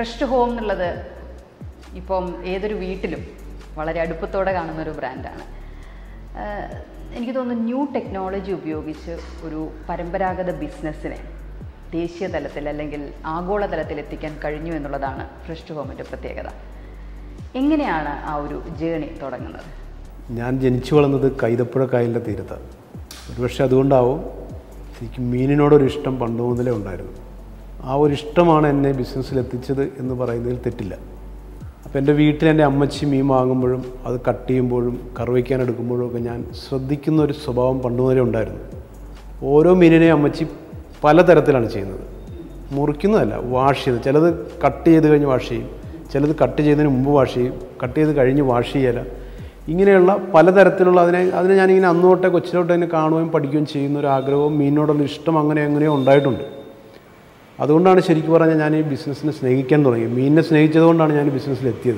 fresh home എന്നുള്ളത് ഇപ്പം ഏതൊരു വീട്ടിലും വളരെ അടുപ്പത്തോടെ കാണുന്ന ഒരു ബ്രാൻഡാണ് ആഹ് എനിക്ക് തോന്നുന്നു ന്യൂ ടെക്നോളജി ഉപയോഗിച്ച് ഒരു പരമ്പരാഗത ബിസിനസ്സിനെ ദേശീയ തലത്തിൽ അല്ലെങ്കിൽ ആഗോളതലത്തിൽ എത്തിക്കാൻ കഴിഞ്ഞു എന്നുള്ളതാണ് ഫ്രഷ് ഹോമിൻ്റെ പ്രത്യേകത എങ്ങനെയാണ് ആ ഒരു ജേണി തുടങ്ങുന്നത് ഞാൻ ജനിച്ചു വളർന്നത് കൈതപ്പുഴ കായലിൻ്റെ തീരത്താണ് ഒരുപക്ഷെ അതുകൊണ്ടാവും എനിക്ക് മീനിനോടൊരു ഇഷ്ടം പണ്ട് മുതലേ ഉണ്ടായിരുന്നു ആ ഒരു ഇഷ്ടമാണ് എന്നെ ബിസിനസ്സിൽ എത്തിച്ചത് എന്ന് പറയുന്നതിൽ തെറ്റില്ല അപ്പോൾ എൻ്റെ വീട്ടിൽ എൻ്റെ അമ്മച്ചി മീൻ വാങ്ങുമ്പോഴും അത് കട്ട് ചെയ്യുമ്പോഴും കറിവയ്ക്കാൻ എടുക്കുമ്പോഴും ഒക്കെ ഞാൻ ശ്രദ്ധിക്കുന്ന ഒരു സ്വഭാവം പണ്ട് മുതലേ ഉണ്ടായിരുന്നു ഓരോ മീനിനെയും അമ്മച്ചി പലതരത്തിലാണ് ചെയ്യുന്നത് മുറിക്കുന്നതല്ല വാഷ് ചെയ്ത് ചിലത് കട്ട് ചെയ്ത് കഴിഞ്ഞ് വാഷ് ചെയ്യും ചിലത് കട്ട് ചെയ്തതിന് മുമ്പ് വാഷ് ചെയ്യും കട്ട് ചെയ്ത് കഴിഞ്ഞ് വാഷ് ചെയ്യല ഇങ്ങനെയുള്ള പലതരത്തിലുള്ള അതിനെ അതിനെ ഞാനിങ്ങനെ അന്ന് തൊട്ടേ കൊച്ചിലോട്ട് തന്നെ കാണുകയും പഠിക്കുകയും ചെയ്യുന്ന ഒരു ആഗ്രഹവും മീനിനോടുള്ള ഇഷ്ടം അങ്ങനെ എങ്ങനെയോ ഉണ്ടായിട്ടുണ്ട് അതുകൊണ്ടാണ് ശരിക്കും പറഞ്ഞാൽ ഞാൻ ഈ ബിസിനസ്സിനെ സ്നേഹിക്കാൻ തുടങ്ങിയത് മീനിനെ സ്നേഹിച്ചതുകൊണ്ടാണ് ഞാൻ ഈ ബിസിനസ്സിൽ എത്തിയത്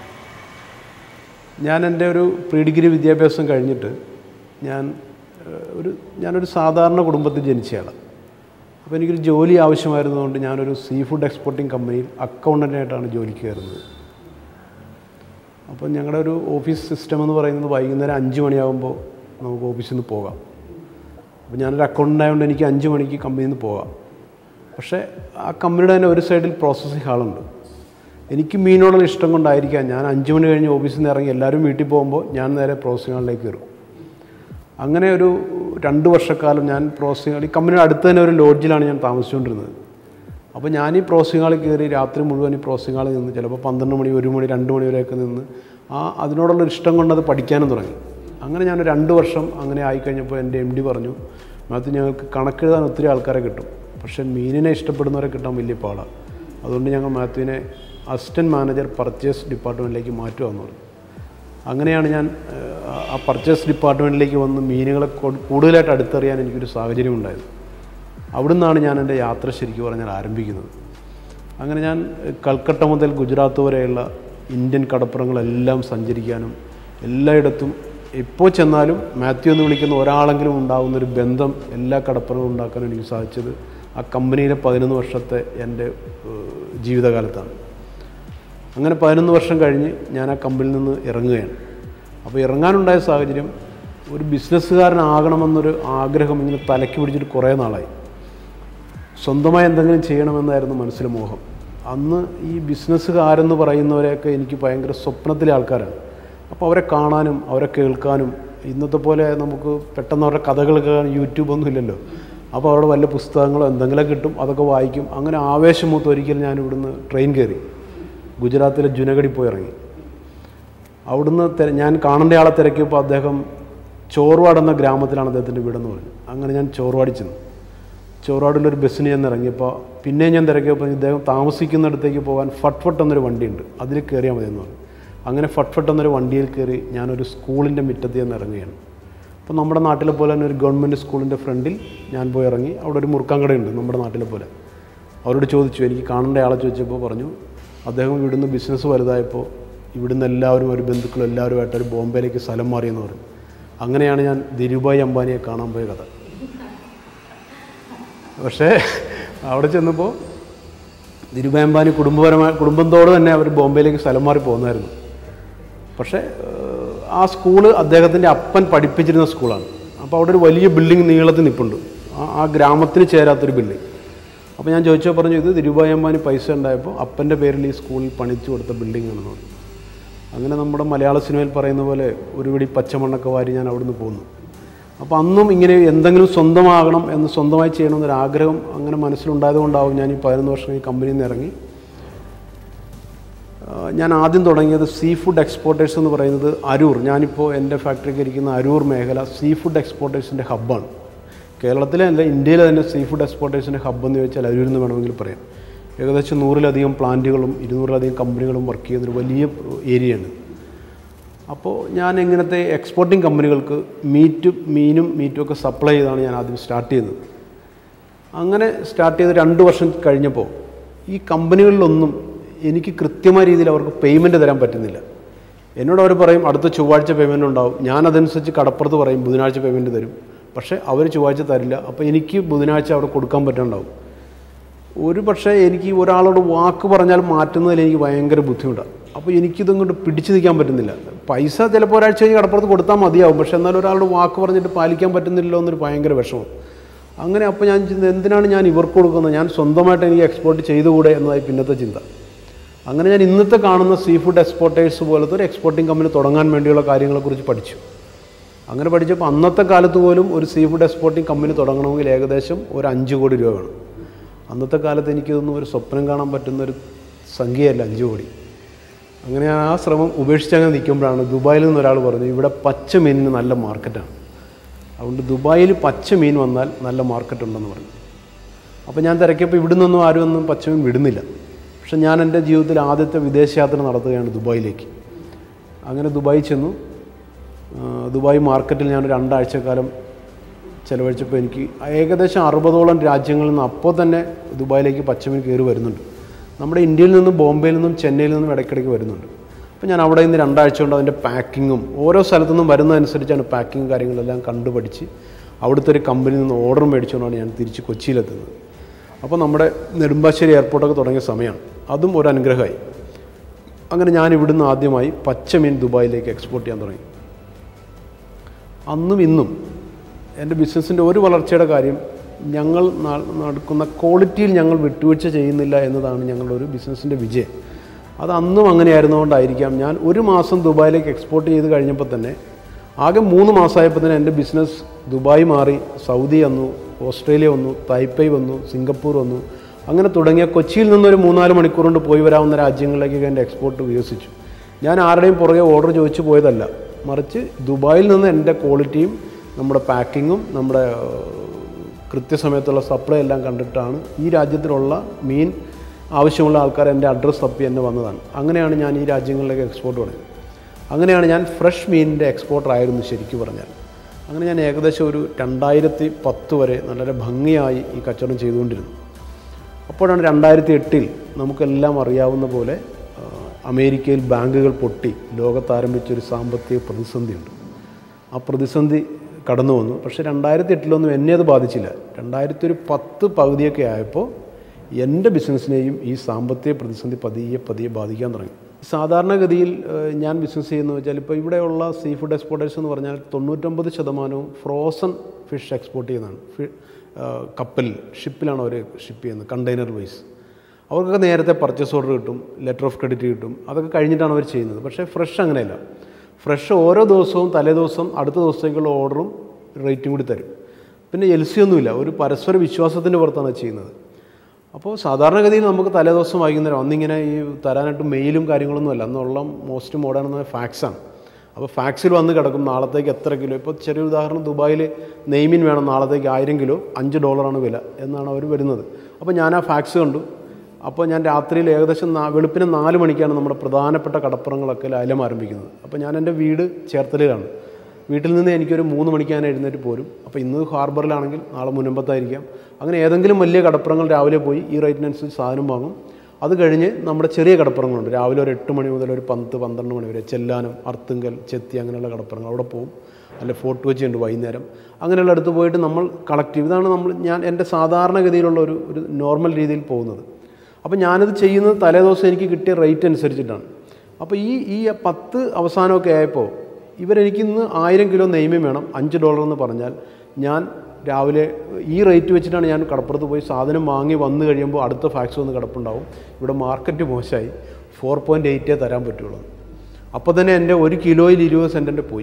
ഞാൻ എൻ്റെ ഒരു പ്രീ ഡിഗ്രി വിദ്യാഭ്യാസം കഴിഞ്ഞിട്ട് ഞാൻ ഏഹ്, ഒരു ഞാനൊരു സാധാരണ കുടുംബത്തിൽ ജനിച്ചയാളാണ് അപ്പോൾ എനിക്കൊരു ജോലി ആവശ്യമായിരുന്നതുകൊണ്ട് ഞാനൊരു സീ ഫുഡ് എക്സ്പോർട്ടിംഗ് കമ്പനിയിൽ അക്കൗണ്ടൻ്റായിട്ടാണ് ജോലിക്ക് കയറുന്നത് അപ്പോൾ ഞങ്ങളുടെ ഒരു ഓഫീസ് സിസ്റ്റം എന്ന് പറയുന്നത് വൈകുന്നേരം അഞ്ച് മണിയാകുമ്പോൾ നമുക്ക് ഓഫീസിൽ നിന്ന് പോകാം അപ്പോൾ ഞാനൊരു അക്കൗണ്ടൻ്റ് ആയതുകൊണ്ട് എനിക്ക് അഞ്ച് മണിക്ക് കമ്പനിയിൽ നിന്ന് പോകാം പക്ഷേ ആ കമ്പനിയുടെ തന്നെ ഒരു സൈഡിൽ പ്രോസസ്സിംഗ് ഹാളുണ്ട് എനിക്ക് മീനോടുള്ള ഇഷ്ടം കൊണ്ടായിരിക്കാം ഞാൻ അഞ്ച് മണി കഴിഞ്ഞ് ഓഫീസിൽ നിന്ന് ഇറങ്ങി എല്ലാവരും വീട്ടിൽ പോകുമ്പോൾ ഞാൻ നേരെ പ്രോസസ്സിംഗ് ഹാളിലേക്ക് കയറും അങ്ങനെ ഒരു രണ്ട് വർഷക്കാലം ഞാൻ പ്രോസസ്സിംഗ് ഹാൾ ഈ കമ്പനിയുടെ അടുത്ത് തന്നെ ഒരു ലോഡ്ജിലാണ് ഞാൻ താമസിച്ചുകൊണ്ടിരുന്നത് അപ്പോൾ ഞാൻ ഈ പ്രോസസ്സിംഗ് ഹാളിൽ കയറി രാത്രി മുഴുവൻ ഈ പ്രോസസ്സിംഗ് ഹാളിൽ നിന്ന് ചിലപ്പോൾ പന്ത്രണ്ട് മണി ഒരു മണി രണ്ട് മണി വരെയൊക്കെ നിന്ന് ആ അതിനോടുള്ള ഒരു ഇഷ്ടം കൊണ്ട് അത് പഠിക്കാനും തുടങ്ങി അങ്ങനെ ഞാൻ രണ്ട് വർഷം അങ്ങനെ ആയിക്കഴിഞ്ഞപ്പോൾ എൻ്റെ എം ഡി പറഞ്ഞു അതിനകത്ത് ഞങ്ങൾക്ക് കണക്കെഴുതാൻ ഒത്തിരി ആൾക്കാരെ കിട്ടും പക്ഷേ മീനിനെ ഇഷ്ടപ്പെടുന്നവരെ കിട്ടാൻ വലിയ പാടാണ് അതുകൊണ്ട് ഞങ്ങൾ മാത്യുവിനെ അസിസ്റ്റൻറ്റ് മാനേജർ പർച്ചേസ് ഡിപ്പാർട്ട്മെൻറ്റിലേക്ക് മാറ്റുകയെന്ന് പറഞ്ഞു അങ്ങനെയാണ് ഞാൻ ഏഹ്, ആ പർച്ചേസ് ഡിപ്പാർട്ട്മെൻറ്റിലേക്ക് വന്ന് മീനുകളെ കൊ- കൂടുതലായിട്ട് അടുത്തറിയാൻ എനിക്കൊരു സാഹചര്യം ഉണ്ടായത് അവിടുന്നാണ് ഞാൻ എൻ്റെ യാത്ര ശരിക്കും പറഞ്ഞാൽ ആരംഭിക്കുന്നത് അങ്ങനെ ഞാൻ ഏഹ്, കൽക്കട്ട മുതൽ ഗുജറാത്ത് വരെയുള്ള ഇന്ത്യൻ കടപ്പുറങ്ങളെല്ലാം സഞ്ചരിക്കാനും എല്ലായിടത്തും എപ്പോൾ ചെന്നാലും മാത്യു എന്ന് വിളിക്കുന്ന ഒരാളെങ്കിലും ഉണ്ടാകുന്ന ഒരു ബന്ധം എല്ലാ കടപ്പുറങ്ങളും ഉണ്ടാക്കാൻ എനിക്ക് സാധിച്ചത് ആ കമ്പനിയിലെ പതിനൊന്ന് വർഷത്തെ എൻ്റെ ഏഹ്, ജീവിതകാലത്താണ് അങ്ങനെ പതിനൊന്ന് വർഷം കഴിഞ്ഞ് ഞാൻ ആ കമ്പനിയിൽ നിന്ന് ഇറങ്ങുകയാണ് അപ്പോൾ ഇറങ്ങാനുണ്ടായ സാഹചര്യം ഒരു ബിസിനസ്സുകാരനാകണമെന്നൊരു ആഗ്രഹം ഇങ്ങനെ തലയ്ക്ക് പിടിച്ചിട്ട് കുറേ നാളായി സ്വന്തമായി എന്തെങ്കിലും ചെയ്യണമെന്നായിരുന്നു മനസ്സിലെ മോഹം അന്ന് ഈ ബിസിനസ്സുകാരെന്ന് പറയുന്നവരെയൊക്കെ എനിക്ക് ഭയങ്കര സ്വപ്നത്തിലെ ആൾക്കാരാണ് അപ്പോൾ അവരെ കാണാനും അവരെ കേൾക്കാനും ഇന്നത്തെ പോലെ നമുക്ക് പെട്ടെന്ന് അവരുടെ കഥകൾ കേൾക്കാൻ യൂട്യൂബൊന്നും ഇല്ലല്ലോ അപ്പോൾ അവരുടെ വല്ല പുസ്തകങ്ങളോ എന്തെങ്കിലും കിട്ടും അതൊക്കെ വായിക്കും അങ്ങനെ ആവേശം മൂത്ത് ഒരിക്കൽ ഞാൻ ഇവിടുന്ന് ട്രെയിൻ കയറി ഗുജറാത്തിലെ ജുനഗഡി പോയി ഇറങ്ങി അവിടുന്ന് തെര- ഞാൻ കാണേണ്ട ആളെ തിരക്കിയപ്പോൾ അദ്ദേഹം ചോർവാട് എന്ന ഗ്രാമത്തിലാണ് അദ്ദേഹത്തിൻ്റെ വീടെന്ന് പറഞ്ഞു അങ്ങനെ ഞാൻ ചോർവാടി ചെന്നു ചോറാടിലൊരു ബസ്സിന് ഞാൻ ഇറങ്ങിയപ്പോൾ പിന്നെയും ഞാൻ തിരക്കിയപ്പോൾ ഇദ്ദേഹം താമസിക്കുന്നിടത്തേക്ക് പോകാൻ ഫട്ട് ഫട്ട് എന്നൊരു വണ്ടിയുണ്ട് അതിൽ കയറിയാൽ മതി എന്ന് പറഞ്ഞു അങ്ങനെ ഫട്ട് ഫട്ട് എന്നൊരു വണ്ടിയിൽ കയറി ഞാനൊരു സ്കൂളിൻ്റെ മുറ്റത്ത് നിന്ന് ഇറങ്ങുകയാണ് അപ്പോൾ നമ്മുടെ നാട്ടിലെ പോലെ തന്നെ ഒരു ഗവൺമെൻറ് സ്കൂളിൻ്റെ ഫ്രണ്ടിൽ ഞാൻ പോയി ഇറങ്ങി അവിടെ ഒരു മുറുക്കാൻ കടയുണ്ട് നമ്മുടെ നാട്ടിലെ പോലെ അവരോട് ചോദിച്ചു എനിക്ക് കാണേണ്ട ആളെ ചോദിച്ചപ്പോൾ പറഞ്ഞു അദ്ദേഹം ഇവിടുന്ന് ബിസിനസ് വലുതായപ്പോൾ ഇവിടുന്ന് എല്ലാവരും ഒരു ബന്ധുക്കളും എല്ലാവരുമായിട്ട് ഒരു ബോംബെയിലേക്ക് സ്ഥലം മാറിയെന്ന് പറഞ്ഞു അങ്ങനെയാണ് ഞാൻ ധീരുഭായ് അംബാനിയെ കാണാൻ പോയ കഥ പക്ഷേ അവിടെ ചെന്നപ്പോൾ ധീരുഭായ് അംബാനി കുടുംബപരമായ കുടുംബത്തോട് തന്നെ അവർ ബോംബെയിലേക്ക് സ്ഥലം മാറി പോകുന്നായിരുന്നു പക്ഷേ ഏഹ്, ആ സ്കൂള് അദ്ദേഹത്തിൻ്റെ അപ്പൻ പഠിപ്പിച്ചിരുന്ന സ്കൂളാണ് അപ്പോൾ അവിടെ ഒരു വലിയ ബിൽഡിംഗ് നീളത്തിൽ നിൽപ്പുണ്ട് ആ ആ ഗ്രാമത്തിന് ചേരാത്തൊരു ബിൽഡിംഗ് അപ്പോൾ ഞാൻ ചോദിച്ചോ പറഞ്ഞു ഇത് ധീരുഭായ് അംബാനി പൈസ ഉണ്ടായപ്പോൾ അപ്പൻ്റെ പേരിൽ ഈ സ്കൂളിൽ പണിച്ചു കൊടുത്ത ബിൽഡിംഗ് ആണെന്ന് പറഞ്ഞു അങ്ങനെ നമ്മുടെ മലയാള സിനിമയിൽ പറയുന്ന പോലെ ഒരു പിടി പച്ചമണ്ണൊക്കെ വാരി ഞാൻ അവിടുന്ന് പോന്നു അപ്പോൾ അന്നും ഇങ്ങനെ എന്തെങ്കിലും സ്വന്തമാകണം എന്ന് സ്വന്തമായി ചെയ്യണമെന്നൊരു ആഗ്രഹം അങ്ങനെ മനസ്സിലുണ്ടായതുകൊണ്ടാവും ഞാൻ ഈ പതിനൊന്ന് വർഷം ഈ കമ്പനിയിൽ നിന്ന് ഇറങ്ങി ആ, ഞാൻ ആദ്യം തുടങ്ങിയത് സീ ഫുഡ് എക്സ്പോർട്ടേഴ്സ് എന്ന് പറയുന്നത് അരൂർ ഞാനിപ്പോൾ എൻ്റെ ഫാക്ടറിക്ക് ഇരിക്കുന്ന അരൂർ മേഖല സീ ഫുഡ് എക്സ്പോർട്ടേഴ്സിൻ്റെ ഹബ്ബാണ് കേരളത്തിലെ അല്ല ഇന്ത്യയിലെ തന്നെ സീ ഫുഡ് എക്സ്പോർട്ടേഴ്സിൻ്റെ ഹബ്ബ് എന്ന് ചോദിച്ചാൽ അരൂരിൽ നിന്ന് വേണമെങ്കിൽ പറയാം ഏകദേശം നൂറിലധികം പ്ലാന്റുകളും ഇരുന്നൂറിലധികം കമ്പനികളും വർക്ക് ചെയ്യുന്നൊരു വലിയ ഏരിയയാണ് അപ്പോൾ ഞാൻ ഇങ്ങനത്തെ എക്സ്പോർട്ടിംഗ് കമ്പനികൾക്ക് മീറ്റും മീനും മീറ്റും ഒക്കെ സപ്ലൈ ചെയ്താണ് ഞാൻ ആദ്യം സ്റ്റാർട്ട് ചെയ്യുന്നത് അങ്ങനെ സ്റ്റാർട്ട് ചെയ്ത് രണ്ട് വർഷം കഴിഞ്ഞപ്പോൾ ഈ കമ്പനികളിലൊന്നും എനിക്ക് കൃത്യമായ രീതിയിൽ അവർക്ക് പേയ്മെൻറ്റ് തരാൻ പറ്റുന്നില്ല എന്നോട് അവർ പറയും അടുത്ത ചൊവ്വാഴ്ച പേയ്മെൻറ്റ് ഉണ്ടാവും ഞാൻ അതനുസരിച്ച് കടപ്പുറത്ത് പറയും ബുധനാഴ്ച പേയ്മെൻറ്റ് തരും പക്ഷേ അവർ ചൊവ്വാഴ്ച തരില്ല അപ്പോൾ എനിക്ക് ബുധനാഴ്ച അവിടെ കൊടുക്കാൻ പറ്റുന്നുണ്ടാവും ഒരു പക്ഷേ എനിക്ക് ഒരാളോട് വാക്ക് പറഞ്ഞാൽ മാറ്റുന്നതിൽ എനിക്ക് ഭയങ്കര ബുദ്ധിമുട്ടാണ് അപ്പോൾ എനിക്കിതും കൊണ്ട് പിടിച്ചു നിൽക്കാൻ പറ്റുന്നില്ല പൈസ ചിലപ്പോൾ ഒരാഴ്ച കഴിഞ്ഞ് കടപ്പുറത്ത് കൊടുത്താൽ മതിയാവും പക്ഷേ എന്നാലും ഒരാളുടെ വാക്ക് പറഞ്ഞിട്ട് പാലിക്കാൻ പറ്റുന്നില്ലല്ലോ എന്നൊരു ഭയങ്കര വിഷമം അങ്ങനെ അപ്പോൾ ഞാൻ ചിന്ത എന്തിനാണ് ഞാൻ ഇവർക്ക് കൊടുക്കുന്നത് ഞാൻ സ്വന്തമായിട്ട് എനിക്ക് എക്സ്പോർട്ട് ചെയ്തുകൂടെ എന്നതായി പിന്നത്തെ ചിന്ത അങ്ങനെ ഞാൻ ഇന്നത്തെ കാണുന്ന സീ ഫുഡ് എക്സ്പോർട്ടേഴ്സ് പോലത്തെ ഒരു എക്സ്പോർട്ടിംഗ് കമ്പനി തുടങ്ങാൻ വേണ്ടിയുള്ള കാര്യങ്ങളെക്കുറിച്ച് പഠിച്ചു അങ്ങനെ പഠിച്ചപ്പോൾ അന്നത്തെ കാലത്ത് പോലും ഒരു സീ ഫുഡ് എക്സ്പോർട്ടിംഗ് കമ്പനി തുടങ്ങണമെങ്കിൽ ഏകദേശം ഒരു അഞ്ച് കോടി രൂപ വേണം അന്നത്തെ കാലത്ത് എനിക്കിതൊന്നും ഒരു സ്വപ്നം കാണാൻ പറ്റുന്ന ഒരു സംഖ്യയല്ല അഞ്ച് കോടി അങ്ങനെ ഞാൻ ആ ശ്രമം ഉപേക്ഷിച്ചങ്ങനെ നിൽക്കുമ്പോഴാണ് ദുബായിൽ നിന്ന് ഒരാൾ പറഞ്ഞു ഇവിടെ പച്ച മീനിന് നല്ല മാർക്കറ്റാണ് അതുകൊണ്ട് ദുബായിൽ പച്ച മീൻ വന്നാൽ നല്ല മാർക്കറ്റ് ഉണ്ടെന്ന് പറഞ്ഞു അപ്പോൾ ഞാൻ തിരക്കിയപ്പോൾ ഇവിടെ നിന്നൊന്നും ആരും ഒന്നും പച്ചമീൻ വിടുന്നില്ല പക്ഷെ ഞാൻ എൻ്റെ ജീവിതത്തിൽ ആദ്യത്തെ വിദേശയാത്ര നടത്തുകയാണ് ദുബായിലേക്ക് അങ്ങനെ ദുബായി ചെന്നു ആ, ദുബായ് മാർക്കറ്റിൽ ഞാൻ ഒരു രണ്ടാഴ്ചക്കാലം ചിലവഴിച്ചപ്പോൾ എനിക്ക് ഏകദേശം അറുപതോളം രാജ്യങ്ങളിൽ നിന്ന് അപ്പോൾ തന്നെ ദുബായിലേക്ക് പച്ചമീൻ കയറി വരുന്നുണ്ട് നമ്മുടെ ഇന്ത്യയിൽ നിന്നും ബോംബെയിൽ നിന്നും ചെന്നൈയിൽ നിന്നും ഇടയ്ക്കിടയ്ക്ക് വരുന്നുണ്ട് അപ്പോൾ ഞാൻ അവിടെ നിന്ന് രണ്ടാഴ്ച കൊണ്ട് അതിൻ്റെ പാക്കിങ്ങും ഓരോ സ്ഥലത്തു നിന്നും വരുന്നതനുസരിച്ചാണ് പാക്കിങ് കാര്യങ്ങളെല്ലാം കണ്ടുപഠിച്ച് അവിടുത്തെ ഒരു കമ്പനിയിൽ നിന്ന് ഓർഡർ മേടിച്ചുകൊണ്ടാണ് ഞാൻ തിരിച്ച് കൊച്ചിയിലെത്തുന്നത് അപ്പോൾ നമ്മുടെ നെടുമ്പാശ്ശേരി എയർപോർട്ടൊക്കെ തുടങ്ങിയ സമയമാണ് അതും ഒരു അനുഗ്രഹമായി അങ്ങനെ ഞാൻ ഇവിടുന്ന് ആദ്യമായി പച്ചമീൻ ദുബായിലേക്ക് എക്സ്പോർട്ട് ചെയ്യാൻ തുടങ്ങി അന്നും ഇന്നും എൻ്റെ ബിസിനസ്സിൻ്റെ ഒരു വളർച്ചയുടെ കാര്യം ഞങ്ങൾ ന- നടക്കുന്ന ക്വാളിറ്റിയിൽ ഞങ്ങൾ വിട്ടുവീഴ്ച ചെയ്യുന്നില്ല എന്നതാണ് ഞങ്ങളുടെ ഒരു ബിസിനസ്സിൻ്റെ വിജയം അത് അന്നും അങ്ങനെയായിരുന്നുകൊണ്ടായിരിക്കാം ഞാൻ ഒരു മാസം ദുബായിലേക്ക് എക്സ്പോർട്ട് ചെയ്ത് കഴിഞ്ഞപ്പോൾ തന്നെ ആകെ മൂന്ന് മാസമായപ്പോൾ തന്നെ എൻ്റെ ബിസിനസ് ദുബായ് മാറി സൗദി വന്നു ഓസ്ട്രേലിയ വന്നു തായ്പൈ വന്നു സിംഗപ്പൂർ വന്നു അങ്ങനെ തുടങ്ങിയ കൊച്ചിയിൽ നിന്നൊരു മൂന്നാല് മണിക്കൂർ കൊണ്ട് പോയി വരാവുന്ന രാജ്യങ്ങളിലേക്കൊക്കെ എൻ്റെ എക്സ്പോർട്ട് വികസിച്ചു ഞാൻ ആരുടെയും പുറകെ ഓർഡർ ചോദിച്ചു പോയതല്ല മറിച്ച് ദുബായിൽ നിന്ന് എൻ്റെ ക്വാളിറ്റിയും നമ്മുടെ പാക്കിങ്ങും നമ്മുടെ ഏഹ്, കൃത്യസമയത്തുള്ള സപ്ലൈ എല്ലാം കണ്ടിട്ടാണ് ഈ രാജ്യത്തിലുള്ള മീൻ ആവശ്യമുള്ള ആൾക്കാർ എൻ്റെ അഡ്രസ്സ് തപ്പി എന്നെ വന്നതാണ് അങ്ങനെയാണ് ഞാൻ ഈ രാജ്യങ്ങളിലേക്ക് എക്സ്പോർട്ട് തുടങ്ങിയത് അങ്ങനെയാണ് ഞാൻ ഫ്രഷ് മീനിൻ്റെ എക്സ്പോർട്ടർ ആയിരുന്നു ശരിക്കും പറഞ്ഞാൽ അങ്ങനെ ഞാൻ ഏകദേശം ഒരു രണ്ടായിരത്തി പത്ത് വരെ വളരെ ഭംഗിയായി ഈ കച്ചവടം ചെയ്തുകൊണ്ടിരുന്നു അപ്പോഴാണ് രണ്ടായിരത്തി എട്ടിൽ നമുക്കെല്ലാം അറിയാവുന്ന പോലെ ആ, അമേരിക്കയിൽ ബാങ്കുകൾ പൊട്ടി ലോകത്ത് ആരംഭിച്ചൊരു സാമ്പത്തിക പ്രതിസന്ധിയുണ്ട് ആ പ്രതിസന്ധി കടന്നു വന്നു പക്ഷേ രണ്ടായിരത്തി എട്ടിലൊന്നും എന്നെ അത് ബാധിച്ചില്ല രണ്ടായിരത്തി ഒരു പത്ത് പകുതിയൊക്കെ ആയപ്പോൾ എൻ്റെ ബിസിനസ്സിനെയും ഈ സാമ്പത്തിക പ്രതിസന്ധി പതിയെ പതിയെ ബാധിക്കാൻ തുടങ്ങി സാധാരണഗതിയിൽ ഏഹ്, ഞാൻ ബിസിനസ് ചെയ്യുന്നത് വെച്ചാൽ ഇപ്പോൾ ഇവിടെയുള്ള സീ ഫുഡ് എക്സ്പോർട്ടേഴ്സ് എന്ന് പറഞ്ഞാൽ തൊണ്ണൂറ്റൊമ്പത് ശതമാനവും ഫ്രോസൺ ഫിഷ് എക്സ്പോർട്ട് ചെയ്യുന്നതാണ് ഫി- ഏഹ്, കപ്പലിൽ ഷിപ്പിലാണ് അവർ ഷിപ്പ് ചെയ്യുന്നത് കണ്ടെയ്നർ വൈസ് അവർക്കൊക്കെ നേരത്തെ പർച്ചേസ് ഓർഡർ കിട്ടും ലെറ്റർ ഓഫ് ക്രെഡിറ്റ് കിട്ടും അതൊക്കെ കഴിഞ്ഞിട്ടാണ് അവർ ചെയ്യുന്നത് പക്ഷേ ഫ്രഷ് അങ്ങനെയല്ല ഫ്രഷ് ഓരോ ദിവസവും തലേ ദിവസം അടുത്ത ദിവസത്തേക്കുള്ള ഓർഡറും റേറ്റും കൂടി തരും പിന്നെ എൽ സി ഒന്നുമില്ല ഒരു പരസ്പര വിശ്വാസത്തിൻ്റെ പുറത്താണ് അത് ചെയ്യുന്നത് അപ്പോൾ സാധാരണഗതിയിൽ നമുക്ക് തലേദിവസം വൈകുന്നേരം അന്നിങ്ങനെ ഈ തരാനായിട്ട് മെയിലും കാര്യങ്ങളൊന്നും അല്ല അന്നുള്ള മോസ്റ്റ് മോഡേൺ എന്ന് ഫാക്സാണ് അപ്പോൾ ഫാക്സിൽ വന്ന് കിടക്കും നാളത്തേക്ക് എത്ര കിലോ ഇപ്പോൾ ചെറിയ ഉദാഹരണം ദുബായിൽ നെയ്മീൻ വേണം നാളത്തേക്ക് ആയിരം കിലോ അഞ്ച് ഡോളറാണ് വില എന്നാണ് അവർ വരുന്നത് അപ്പോൾ ഞാൻ ആ ഫാക്സ് കണ്ടു അപ്പോൾ ഞാൻ രാത്രിയിൽ ഏകദേശം നാ വെളുപ്പിന് നാല് മണിക്കാണ് നമ്മുടെ പ്രധാനപ്പെട്ട കടപ്പുറങ്ങളൊക്കെ ലേലം ആരംഭിക്കുന്നത് അപ്പോൾ ഞാൻ എൻ്റെ വീട് ചേർത്തലയിലാണ് വീട്ടിൽ നിന്ന് എനിക്കൊരു മൂന്ന് മണിക്ക് ഞാൻ എഴുന്നേറ്റ് പോരും അപ്പോൾ ഇന്ന് ഹാർബറിലാണെങ്കിൽ നാളെ മുനമ്പത്തായിരിക്കാം അങ്ങനെ ഏതെങ്കിലും വലിയ കടപ്പുറങ്ങൾ രാവിലെ പോയി ഈ റേറ്റിനനുസരിച്ച് സാധനം വാങ്ങും അത് കഴിഞ്ഞ് നമ്മുടെ ചെറിയ കടപ്പുറങ്ങളുണ്ട് രാവിലെ ഒരു എട്ട് മണി മുതൽ ഒരു പത്ത് പന്ത്രണ്ട് മണി വരെ ചെല്ലാനം അർത്തുങ്കൽ ചെത്തി അങ്ങനെയുള്ള കടപ്പുറങ്ങൾ അവിടെ പോകും അല്ലെ ഫോർട്ട് കൊച്ചി ഉണ്ട് വൈകുന്നേരം അങ്ങനെയുള്ള അടുത്ത് പോയിട്ട് നമ്മൾ കളക്ട് ചെയ്യും ഇതാണ് നമ്മൾ ഞാൻ എൻ്റെ സാധാരണഗതിയിലുള്ള ഒരു ഒരു നോർമൽ രീതിയിൽ പോകുന്നത് അപ്പോൾ ഞാനത് ചെയ്യുന്നത് തലേദിവസം എനിക്ക് കിട്ടിയ റേറ്റ് അനുസരിച്ചിട്ടാണ് അപ്പോൾ ഈ ഈ പത്ത് അവസാനമൊക്കെ ആയപ്പോൾ ഇവരെനിക്കിന്ന് ആയിരം കിലോ നെയ്മീൻ വേണം അഞ്ച് ഡോളർ എന്ന് പറഞ്ഞാൽ ഞാൻ രാവിലെ ഈ റേറ്റ് വെച്ചിട്ടാണ് ഞാൻ കടപ്പുറത്ത് പോയി സാധനം വാങ്ങി വന്നു കഴിയുമ്പോൾ അടുത്ത ഫാക്സ് വന്ന് കിടപ്പുണ്ടാവും ഇവിടെ മാർക്കറ്റ് മോശമായി ഫോർ പോയിൻറ്റ് എയ്റ്റേ തരാൻ പറ്റുള്ളൂ അപ്പോൾ തന്നെ എൻ്റെ ഒരു കിലോയിൽ ഇരുപത് സെൻറ്റിൻ്റെ പോയി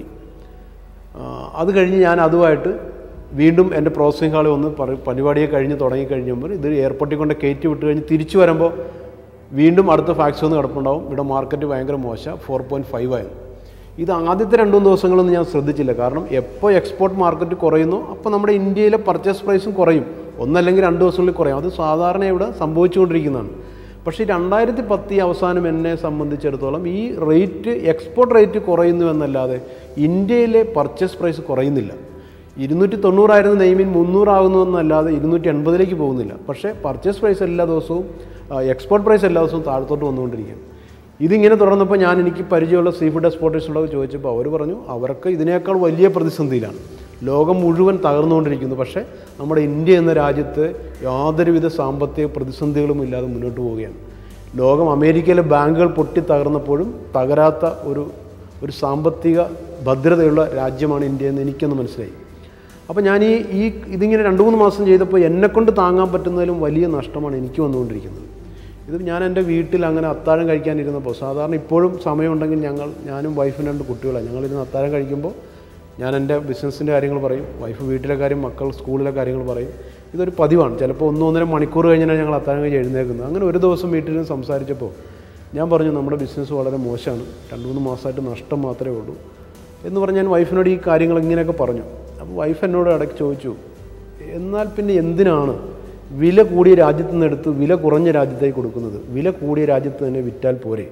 ആ, അത് കഴിഞ്ഞ് ഞാൻ അതുമായിട്ട് വീണ്ടും എൻ്റെ പ്രോസസ്സിംഗ് ഹാളിൽ വന്ന് പറ- പരിപാടിയെ കഴിഞ്ഞ് തുടങ്ങി കഴിഞ്ഞപ്പോൾ ഇത് എയർപോർട്ടിൽ കൊണ്ട് കയറ്റി വിട്ട് കഴിഞ്ഞ് തിരിച്ചു വരുമ്പോൾ വീണ്ടും അടുത്ത ഫാക്സ് വന്ന് കിടപ്പുണ്ടാവും ഇവിടെ മാർക്കറ്റ് ഭയങ്കര മോശം ഫോർ പോയിൻറ്റ് ഫൈവ് ആയിരുന്നു ഇത് ആദ്യത്തെ രണ്ട് മൂന്ന് ദിവസങ്ങളൊന്നും ഞാൻ ശ്രദ്ധിച്ചില്ല കാരണം എപ്പോൾ എക്സ്പോർട്ട് മാർക്കറ്റ് കുറയുന്നു അപ്പോൾ നമ്മുടെ ഇന്ത്യയിലെ പർച്ചേസ് പ്രൈസും കുറയും ഒന്നല്ലെങ്കിൽ രണ്ട് ദിവസങ്ങളിൽ കുറയും അത് സാധാരണ ഇവിടെ സംഭവിച്ചുകൊണ്ടിരിക്കുന്നതാണ് പക്ഷേ രണ്ടായിരത്തി പത്ത് ഈ അവസാനം എന്നെ സംബന്ധിച്ചിടത്തോളം ഈ റേറ്റ് എക്സ്പോർട്ട് റേറ്റ് കുറയുന്നു എന്നല്ലാതെ ഇന്ത്യയിലെ പർച്ചേസ് പ്രൈസ് കുറയുന്നില്ല ഇരുന്നൂറ്റി തൊണ്ണൂറായിരുന്ന നെയ്മീൻ മുന്നൂറാകുന്നു എന്നല്ലാതെ ഇരുന്നൂറ്റി എൺപതിലേക്ക് പോകുന്നില്ല പക്ഷേ പർച്ചേസ് പ്രൈസ് എല്ലാ ദിവസവും എക്സ്പോർട്ട് പ്രൈസ് എല്ലാ ദിവസവും താഴത്തോട്ട് വന്നുകൊണ്ടിരിക്കുകയാണ് ഇതിങ്ങനെ തുടർന്നപ്പോൾ ഞാൻ എനിക്ക് പരിചയമുള്ള സീ ഫുഡ് എക്സ്പോർട്ടേഴ്സിനോട് ചോദിച്ചപ്പോൾ അവർ പറഞ്ഞു അവർക്ക് ഇതിനേക്കാൾ വലിയ പ്രതിസന്ധിയിലാണ് ലോകം മുഴുവൻ തകർന്നുകൊണ്ടിരിക്കുന്നു പക്ഷേ നമ്മുടെ ഇന്ത്യ എന്ന രാജ്യത്ത് യാതൊരുവിധ സാമ്പത്തിക പ്രതിസന്ധികളും ഇല്ലാതെ മുന്നോട്ട് പോവുകയാണ് ലോകം അമേരിക്കയിലെ ബാങ്കുകൾ പൊട്ടി തകർന്നപ്പോഴും തകരാത്ത ഒരു ഒരു സാമ്പത്തിക ഭദ്രതയുള്ള രാജ്യമാണ് ഇന്ത്യ എന്ന് എനിക്കൊന്ന് മനസ്സിലായി അപ്പോൾ ഞാൻ ഈ ഈ ഇതിങ്ങനെ രണ്ട് മൂന്ന് മാസം ചെയ്തപ്പോൾ എന്നെക്കൊണ്ട് താങ്ങാൻ പറ്റുന്നതിലും വലിയ നഷ്ടമാണ് എനിക്ക് വന്നുകൊണ്ടിരിക്കുന്നത് ഇത് ഞാൻ എൻ്റെ വീട്ടിൽ അങ്ങനെ അത്താഴം കഴിക്കാനിരുന്നപ്പോൾ സാധാരണ ഇപ്പോഴും സമയമുണ്ടെങ്കിൽ ഞങ്ങൾ ഞാനും വൈഫും രണ്ട് കുട്ടികളാണ് ഞങ്ങളിരുന്ന് അത്താഴം കഴിക്കുമ്പോൾ ഞാൻ എൻ്റെ ബിസിനസ്സിൻ്റെ കാര്യങ്ങൾ പറയും വൈഫ് വീട്ടിലെ കാര്യം മക്കൾ സ്കൂളിലെ കാര്യങ്ങൾ പറയും ഇതൊരു പതിവാണ് ചിലപ്പോൾ ഒന്നോ ഒന്നര മണിക്കൂർ കഴിഞ്ഞാണ് ഞങ്ങൾ അത്താഴം കഴിഞ്ഞ് എഴുന്നേക്കുന്നത് അങ്ങനെ ഒരു ദിവസം വീട്ടിൽ നിന്ന് സംസാരിച്ചപ്പോൾ ഞാൻ പറഞ്ഞു നമ്മുടെ ബിസിനസ് വളരെ മോശമാണ് രണ്ട് മൂന്ന് മാസമായിട്ട് നഷ്ടം മാത്രമേ ഉള്ളൂ എന്ന് പറഞ്ഞ് ഞാൻ വൈഫിനോട് ഈ കാര്യങ്ങൾ ഇങ്ങനെയൊക്കെ പറഞ്ഞു അപ്പോൾ വൈഫ് എന്നോട് ഇടയ്ക്ക് ചോദിച്ചു എന്നാൽ പിന്നെ എന്തിനാണ് വില കൂടിയ രാജ്യത്ത് നിന്ന് എടുത്ത് വില കുറഞ്ഞ രാജ്യത്തേക്ക് കൊടുക്കുന്നത് വില കൂടിയ രാജ്യത്ത് തന്നെ വിറ്റാൽ പോരെ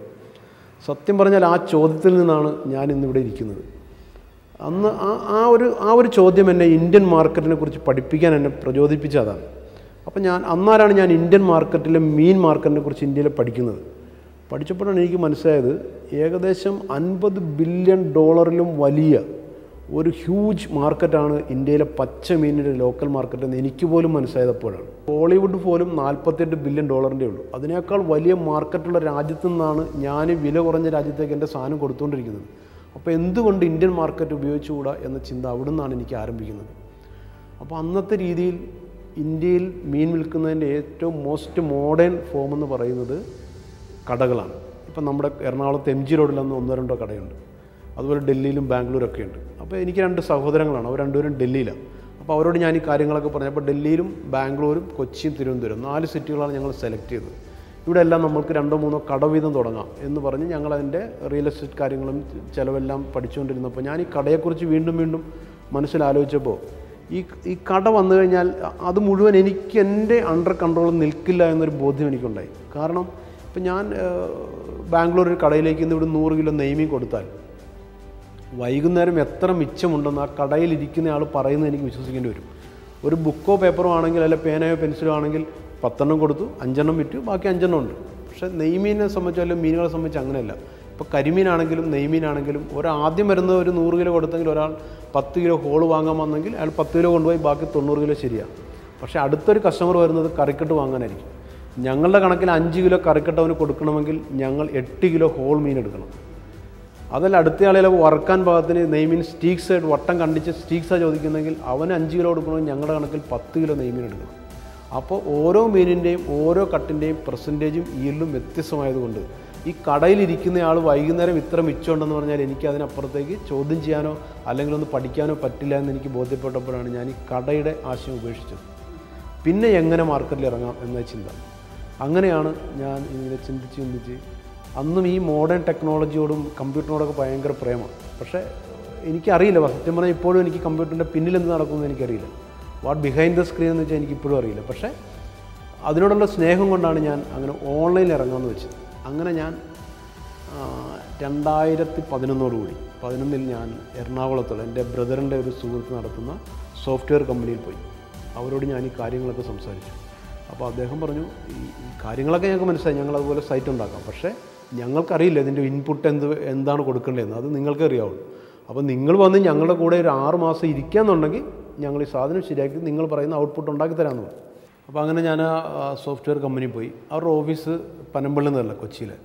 സത്യം പറഞ്ഞാൽ ആ ചോദ്യത്തിൽ നിന്നാണ് ഞാൻ ഇന്നിവിടെ ഇരിക്കുന്നത് അന്ന് ആ ആ ഒരു ആ ഒരു ചോദ്യം എന്നെ ഇന്ത്യൻ മാർക്കറ്റിനെ കുറിച്ച് പഠിപ്പിക്കാൻ എന്നെ പ്രചോദിപ്പിച്ച അതാണ് അപ്പം ഞാൻ അന്നാരാണ് ഞാൻ ഇന്ത്യൻ മാർക്കറ്റിലെ മീൻ മാർക്കറ്റിനെ കുറിച്ച് ഇന്ത്യയിൽ പഠിക്കുന്നത് പഠിച്ചപ്പോഴാണ് എനിക്ക് മനസ്സിലായത് ഏകദേശം അൻപത് ബില്യൺ ഡോളറിലും വലിയ ഒരു ഹ്യൂജ് മാർക്കറ്റാണ് ഇന്ത്യയിലെ പച്ച മീനിൻ്റെ ലോക്കൽ മാർക്കറ്റ് എന്ന് എനിക്ക് പോലും മനസ്സിലായതപ്പോഴാണ് ഹോളിവുഡ് പോലും നാൽപ്പത്തെട്ട് ബില്യൺ ഡോളറിൻ്റെ ഉള്ളൂ അതിനേക്കാൾ വലിയ മാർക്കറ്റുള്ള രാജ്യത്തു നിന്നാണ് ഞാൻ വില കുറഞ്ഞ രാജ്യത്തേക്ക് എൻ്റെ സാധനം കൊടുത്തുകൊണ്ടിരിക്കുന്നത് അപ്പോൾ എന്തുകൊണ്ട് ഇന്ത്യൻ മാർക്കറ്റ് ഉപയോഗിച്ചുകൂടാ എന്ന ചിന്ത അവിടെ നിന്നാണ് എനിക്ക് ആരംഭിക്കുന്നത് അപ്പോൾ അന്നത്തെ രീതിയിൽ ഇന്ത്യയിൽ മീൻ വിൽക്കുന്നതിൻ്റെ ഏറ്റവും മോസ്റ്റ് മോഡേൺ ഫോം എന്ന് പറയുന്നത് കടകളാണ് ഇപ്പം നമ്മുടെ എറണാകുളത്ത് എം ജി റോഡിലൊന്ന് ഒന്നോ രണ്ടോ കടയുണ്ട് അതുപോലെ ഡൽഹിയിലും ബാംഗ്ലൂരൊക്കെ ഉണ്ട് അപ്പോൾ എനിക്ക് രണ്ട് സഹോദരങ്ങളാണ് അവർ രണ്ടുപേരും ഡൽഹിയിലാണ് അപ്പോൾ അവരോട് ഞാൻ ഈ കാര്യങ്ങളൊക്കെ പറഞ്ഞു അപ്പോൾ ഡൽഹിയിലും ബാംഗ്ലൂരും കൊച്ചിയും തിരുവനന്തപുരം നാല് സിറ്റികളാണ് ഞങ്ങൾ സെലക്ട് ചെയ്തത് ഇവിടെ എല്ലാം നമ്മൾക്ക് രണ്ടോ മൂന്നോ കട വീതം തുടങ്ങാം എന്ന് പറഞ്ഞ് ഞങ്ങൾ അതിൻ്റെ റിയൽ എസ്റ്റേറ്റ് കാര്യങ്ങളും ചിലവെല്ലാം പഠിച്ചുകൊണ്ടിരുന്നപ്പോൾ ഞാൻ ഈ കടയെക്കുറിച്ച് വീണ്ടും വീണ്ടും മനസ്സിലാലോചിച്ചപ്പോൾ ഈ ഈ കട വന്നു കഴിഞ്ഞാൽ അത് മുഴുവൻ എനിക്ക് എൻ്റെ അണ്ടർ കൺട്രോൾ നിൽക്കില്ല എന്നൊരു ബോധ്യം എനിക്കുണ്ടായി കാരണം ഇപ്പം ഞാൻ ഏഹ്, ബാംഗ്ലൂർ ഒരു കടയിലേക്ക് ഇന്ന് ഇവിടെ നൂറ് കിലോ നെയ്മീൻ കൊടുത്താൽ വൈകുന്നേരം എത്ര മിച്ചമുണ്ടെന്ന് ആ കടയിലിരിക്കുന്ന ആൾ പറയുന്നത് എനിക്ക് വിശ്വസിക്കേണ്ടി വരും ഒരു ബുക്കോ പേപ്പറോ ആണെങ്കിൽ അല്ല പേനയോ പെൻസിലോ ആണെങ്കിൽ പത്തെണ്ണം കൊടുത്തു അഞ്ചെണ്ണം വിറ്റു ബാക്കി അഞ്ചെണ്ണം ഉണ്ട് പക്ഷേ നെയ്മീനെ സംബന്ധിച്ച് അല്ലെങ്കിൽ മീനുകളെ സംബന്ധിച്ച് അങ്ങനെയല്ല ഇപ്പോൾ കരിമീനാണെങ്കിലും നെയ്മീനാണെങ്കിലും ഒരാദ്യം വരുന്ന ഒരു നൂറ് കിലോ കൊടുത്തെങ്കിൽ ഒരാൾ പത്ത് കിലോ ഹോള് വാങ്ങാൻ വന്നെങ്കിൽ അയാൾ പത്ത് കിലോ കൊണ്ടുപോയി ബാക്കി തൊണ്ണൂറ് കിലോ ശരിയാണ് പക്ഷേ അടുത്തൊരു കസ്റ്റമർ വരുന്നത് കറിക്കട്ട് വാങ്ങാനായിരിക്കും ഞങ്ങളുടെ കണക്കിൽ അഞ്ച് കിലോ കറിക്കട്ട് അവന് കൊടുക്കണമെങ്കിൽ ഞങ്ങൾ എട്ട് കിലോ ഹോൾ മീൻ എടുക്കണം അതല്ല അടുത്ത ആളെ വറക്കാൻ പാകത്തിന് നെയ്മീൻ സ്റ്റീക്സ് ആയിട്ട് വട്ടം കണ്ടിച്ച് സ്റ്റീക്സാണ് ചോദിക്കുന്നെങ്കിൽ അവന് അഞ്ച് കിലോ കൊടുക്കണമെങ്കിൽ ഞങ്ങളുടെ കണക്കിൽ പത്ത് കിലോ നെയ്മീൻ എടുക്കണം അപ്പോൾ ഓരോ മീനിൻ്റെയും ഓരോ കട്ടിൻ്റെയും പെർസെൻറ്റേജും ഈൽഡും വ്യത്യസ്തമായതുകൊണ്ട് ഈ കടയിലിരിക്കുന്ന ആൾ വൈകുന്നേരം ഇത്ര മിച്ചമുണ്ടെന്ന് പറഞ്ഞാൽ എനിക്ക് അതിനപ്പുറത്തേക്ക് ചോദ്യം ചെയ്യാനോ അല്ലെങ്കിൽ ഒന്ന് പഠിക്കാനോ പറ്റില്ല എന്ന് എനിക്ക് ബോധ്യപ്പെട്ടപ്പോഴാണ് ഞാൻ ഈ കടയുടെ ആശയം ഉപേക്ഷിച്ചത് പിന്നെ എങ്ങനെ മാർക്കറ്റിൽ ഇറങ്ങാം എന്ന ചിന്ത അങ്ങനെയാണ് ഞാൻ ഇങ്ങനെ ചിന്തിച്ച് ചിന്തിച്ച് അന്നും ഈ മോഡേൺ ടെക്നോളജിയോടും കമ്പ്യൂട്ടറിനോടൊക്കെ ഭയങ്കര പ്രേമമാണ് പക്ഷേ എനിക്കറിയില്ല സത്യം പറഞ്ഞാൽ ഇപ്പോഴും എനിക്ക് കമ്പ്യൂട്ടറിൻ്റെ പിന്നിൽ എന്ത് നടക്കുമെന്ന് എനിക്കറിയില്ല വാട്ട് ബിഹൈൻഡ് ദ സ്ക്രീൻ എന്ന് വെച്ചാൽ എനിക്ക് ഇപ്പോഴും അറിയില്ല പക്ഷേ അതിനോടുള്ള സ്നേഹം കൊണ്ടാണ് ഞാൻ അങ്ങനെ ഓൺലൈനിൽ ഇറങ്ങാമെന്ന് വെച്ചത് അങ്ങനെ ഞാൻ ആ, രണ്ടായിരത്തി പതിനൊന്നോട് കൂടി പതിനൊന്നിൽ ഞാൻ എറണാകുളത്തുള്ള എൻ്റെ ബ്രദറിൻ്റെ ഒരു സുഹൃത്ത് നടത്തുന്ന സോഫ്റ്റ്വെയർ കമ്പനിയിൽ പോയി അവരോട് ഞാൻ ഈ കാര്യങ്ങളൊക്കെ സംസാരിച്ചു അപ്പോൾ അദ്ദേഹം പറഞ്ഞു ഈ ഈ കാര്യങ്ങളൊക്കെ ഞങ്ങൾക്ക് മനസ്സിലായി ഞങ്ങൾ അതുപോലെ സൈറ്റ് ഉണ്ടാക്കാം പക്ഷേ ഞങ്ങൾക്കറിയില്ല ഇതിൻ്റെ ഇൻപുട്ട് എന്ത് എന്താണ് കൊടുക്കേണ്ടതെന്ന് അത് നിങ്ങൾക്ക് അറിയാവുള്ളൂ അപ്പോൾ നിങ്ങൾ വന്ന് ഞങ്ങളുടെ കൂടെ ഒരു ആറ് മാസം ഇരിക്കുകയെന്നുണ്ടെങ്കിൽ ഞങ്ങൾ ഈ സാധനം ശരിയാക്കി നിങ്ങൾ പറയുന്ന ഔട്ട്പുട്ട് ഉണ്ടാക്കി തരാമെന്ന് പറഞ്ഞു അപ്പോൾ അങ്ങനെ ഞാൻ ആ സോഫ്റ്റ്വെയർ കമ്പനി പോയി അവരുടെ ഓഫീസ് പനമ്പള്ളി എന്നല്ല കൊച്ചിയിലെ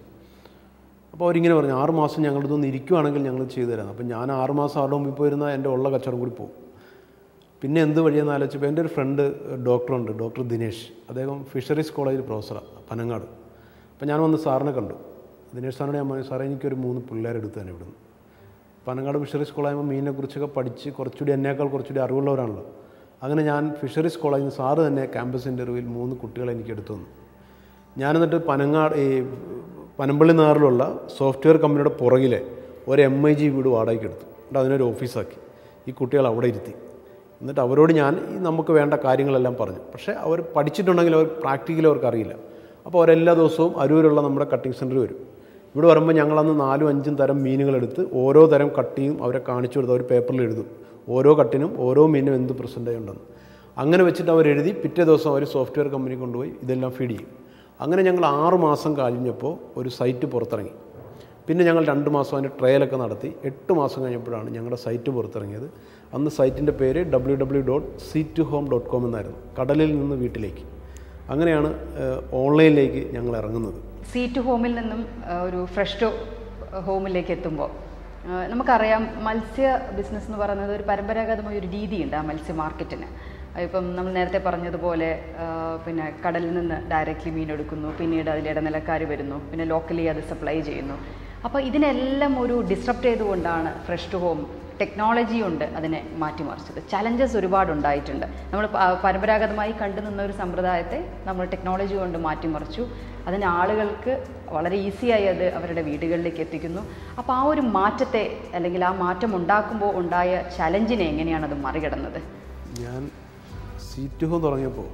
അപ്പോൾ അവരിങ്ങനെ പറഞ്ഞു ആറ് മാസം ഞങ്ങളുടെ ഇതൊന്ന് ഇരിക്കുവാണെങ്കിൽ ഞങ്ങൾ ചെയ്തു തരാം അപ്പം ഞാൻ ആറ് മാസം അവരുടെ മുമ്പിൽ പോയിരുന്നാൽ എൻ്റെ ഉള്ള കച്ചവടം കൂടി പോകും പിന്നെ എന്ത് വഴിയെന്ന് ആലോചിച്ചപ്പോൾ എൻ്റെ ഒരു ഫ്രണ്ട് ഡോക്ടറുണ്ട് ഡോക്ടർ ദിനേഷ് അദ്ദേഹം ഫിഷറീസ് കോളേജിൽ പ്രൊഫസറാണ് പനങ്ങാട് അപ്പോൾ ഞാൻ വന്ന് സാറിനെ കണ്ടു ദിനേഷ് സാറിനോട് ഞാൻ പറഞ്ഞു സാറേ എനിക്കൊരു മൂന്ന് പിള്ളേരെടുത്ത് തന്നെ ഇവിടുന്ന് പനങ്ങാട് ഫിഷറീസ് കോളേജ് മീനിനെ കുറിച്ചൊക്കെ പഠിച്ച് കുറച്ചുകൂടി എന്നേക്കാൾ കുറച്ചുകൂടി അറിവുള്ളവരാണല്ലോ അങ്ങനെ ഞാൻ ഫിഷറീസ് കോളേജിൽ നിന്ന് സാറ് തന്നെ ക്യാമ്പസ് ഇൻ്റർവ്യൂവിൽ മൂന്ന് കുട്ടികളെ എനിക്ക് എടുത്തു തന്നു ഞാൻ എന്നിട്ട് പനങ്ങാട് ഈ പനമ്പള്ളി നാറിലുള്ള സോഫ്റ്റ്വെയർ കമ്പനിയുടെ പുറകിലെ ഒരു എം ഐ ജി വീട് വാടകയ്ക്ക് എടുത്തു എന്നിട്ട് അതിനൊരു ഓഫീസാക്കി ഈ കുട്ടികൾ അവിടെ ഇരുത്തി എന്നിട്ട് അവരോട് ഞാൻ ഈ നമുക്ക് വേണ്ട കാര്യങ്ങളെല്ലാം പറഞ്ഞു പക്ഷേ അവർ പഠിച്ചിട്ടുണ്ടെങ്കിൽ അവർ പ്രാക്ടിക്കലി അവർക്ക് അറിയില്ല അപ്പോൾ അവരെല്ലാ ദിവസവും അരൂരുള്ള നമ്മുടെ കട്ടിങ് സെൻറ്ററിൽ വരും ഇവിടെ വരുമ്പോൾ ഞങ്ങളന്ന് നാലും അഞ്ചും തരം മീനുകളെടുത്ത് ഓരോ തരം കട്ടിയും അവരെ കാണിച്ചു കൊടുത്ത് അവർ പേപ്പറിൽ എഴുതും ഓരോ കട്ടിനും ഓരോ മീനും എന്ത് പെർസെൻറ്റേജ് ഉണ്ടെന്ന് അങ്ങനെ വെച്ചിട്ട് അവർ എഴുതി പിറ്റേ ദിവസം അവർ സോഫ്റ്റ്വെയർ കമ്പനി കൊണ്ടുപോയി ഇതെല്ലാം ഫീഡ് ചെയ്യും അങ്ങനെ ഞങ്ങൾ ആറ് മാസം കഴിഞ്ഞപ്പോൾ ഒരു സൈറ്റ് പുറത്തിറങ്ങി പിന്നെ ഞങ്ങൾ രണ്ട് മാസം അതിൻ്റെ ട്രയലൊക്കെ നടത്തി എട്ട് മാസം കഴിഞ്ഞപ്പോഴാണ് ഞങ്ങളുടെ സൈറ്റ് പുറത്തിറങ്ങിയത് അന്ന് സൈറ്റിൻ്റെ പേര് W W dot sea to home dot com എന്നായിരുന്നു കടലിൽ നിന്ന് വീട്ടിലേക്ക് അങ്ങനെയാണ് ഏഹ്, ഓൺലൈനിലേക്ക് ഞങ്ങൾ ഇറങ്ങുന്നത് സീറ്റ് ഹോമിൽ നിന്നും ആ, ഒരു ഫ്രഷ് ടു ഹോമിലേക്ക് എത്തുമ്പോൾ ആ, നമുക്കറിയാം മത്സ്യ ബിസിനസ് എന്ന് പറയുന്നത് ഒരു പരമ്പരാഗതമായ ഒരു രീതിയുണ്ട് ആ മത്സ്യ മാർക്കറ്റിന് ഇപ്പം നമ്മൾ നേരത്തെ പറഞ്ഞതുപോലെ ആ, പിന്നെ കടലിൽ നിന്ന് ഡയറക്റ്റ്ലി മീൻ എടുക്കുന്നു പിന്നീട് അതിൽ ഇടനിലക്കാർ വരുന്നു പിന്നെ ലോക്കലി അത് സപ്ലൈ ചെയ്യുന്നു അപ്പോൾ ഇതിനെല്ലാം ഒരു ഡിസ്ട്രപ്റ്റ് ചെയ്തുകൊണ്ടാണ് ഫ്രഷ് ടു ഹോം ടെക്നോളജി കൊണ്ട് അതിനെ മാറ്റിമറിച്ചത് ചലഞ്ചസ് ഒരുപാട് ഉണ്ടായിട്ടുണ്ട് നമ്മൾ പ- പരമ്പരാഗതമായി കണ്ടു നിന്ന ഒരു സമ്പ്രദായത്തെ നമ്മൾ ടെക്നോളജി കൊണ്ട് മാറ്റിമറിച്ചു അതിന് ആളുകൾക്ക് വളരെ ഈസിയായി അത് അവരുടെ വീടുകളിലേക്ക് എത്തിക്കുന്നു അപ്പോൾ ആ ഒരു മാറ്റത്തെ അല്ലെങ്കിൽ ആ മാറ്റം ഉണ്ടാക്കുമ്പോൾ ഉണ്ടായ ചലഞ്ചിനെ എങ്ങനെയാണ് അത് മറികടന്നത് ഞാൻ സീറ്റ് ഹോം തുടങ്ങിയപ്പോൾ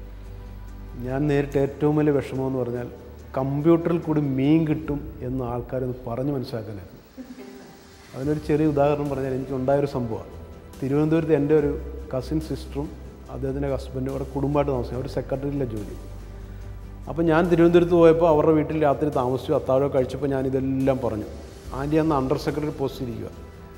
ഞാൻ നേരിട്ട് ഏറ്റവും വലിയ വിഷമം എന്ന് പറഞ്ഞാൽ കമ്പ്യൂട്ടറിൽ കൂടി മീൻ കിട്ടും എന്ന് ആൾക്കാരൊന്ന് പറഞ്ഞ് മനസ്സിലാക്കാനായിരുന്നു അതിനൊരു ചെറിയ ഉദാഹരണം പറഞ്ഞാൽ എനിക്ക് ഉണ്ടായൊരു സംഭവമാണ് തിരുവനന്തപുരത്ത് എൻ്റെ ഒരു കസിൻ സിസ്റ്ററും അദ്ദേഹത്തിൻ്റെ ഹസ്ബൻഡും അവിടെ കുടുംബമായിട്ട് താമസിക്കും അവർ സെക്രട്ടറിയിലെ ജോലി അപ്പോൾ ഞാൻ തിരുവനന്തപുരത്ത് പോയപ്പോൾ അവരുടെ വീട്ടിൽ രാത്രി താമസിച്ചു അത്താഴം കഴിച്ചപ്പോൾ ഞാൻ ഇതെല്ലാം പറഞ്ഞു ആൻറ്റി അന്ന് അണ്ടർ സെക്രട്ടറി പോസ്റ്റ് ഇരിക്കുക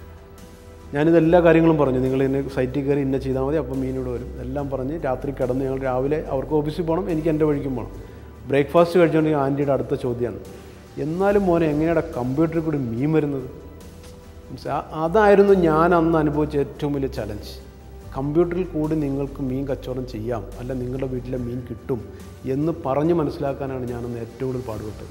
ഞാനിത് എല്ലാ കാര്യങ്ങളും പറഞ്ഞു നിങ്ങൾ ഇന്ന സൈറ്റിൽ കയറി ഇന്ന ചെയ്താൽ മതി അപ്പം മീനോട് വരും എല്ലാം പറഞ്ഞ് രാത്രി കിടന്ന് ഞങ്ങൾ രാവിലെ അവർക്ക് ഓഫീസിൽ പോകണം എനിക്ക് എൻ്റെ വഴിക്കും പോകണം ബ്രേക്ക്ഫാസ്റ്റ് കഴിച്ചുകൊണ്ടെങ്കിൽ ആൻറ്റിയുടെ അടുത്ത ചോദ്യമാണ് എന്നാലും മോനെ എങ്ങനെയാണ് കമ്പ്യൂട്ടറിൽ കൂടി മീൻ വരുന്നത് മീൻസ് ആ- അതായിരുന്നു ഞാൻ അന്ന് അനുഭവിച്ച ഏറ്റവും വലിയ ചലഞ്ച് കമ്പ്യൂട്ടറിൽ കൂടി നിങ്ങൾക്ക് മീൻ കച്ചവടം ചെയ്യാം അല്ല നിങ്ങളുടെ വീട്ടിലെ മീൻ കിട്ടും എന്ന് പറഞ്ഞ് മനസ്സിലാക്കാനാണ് ഞാനന്ന് ഏറ്റവും കൂടുതൽ പാടുപെട്ടത്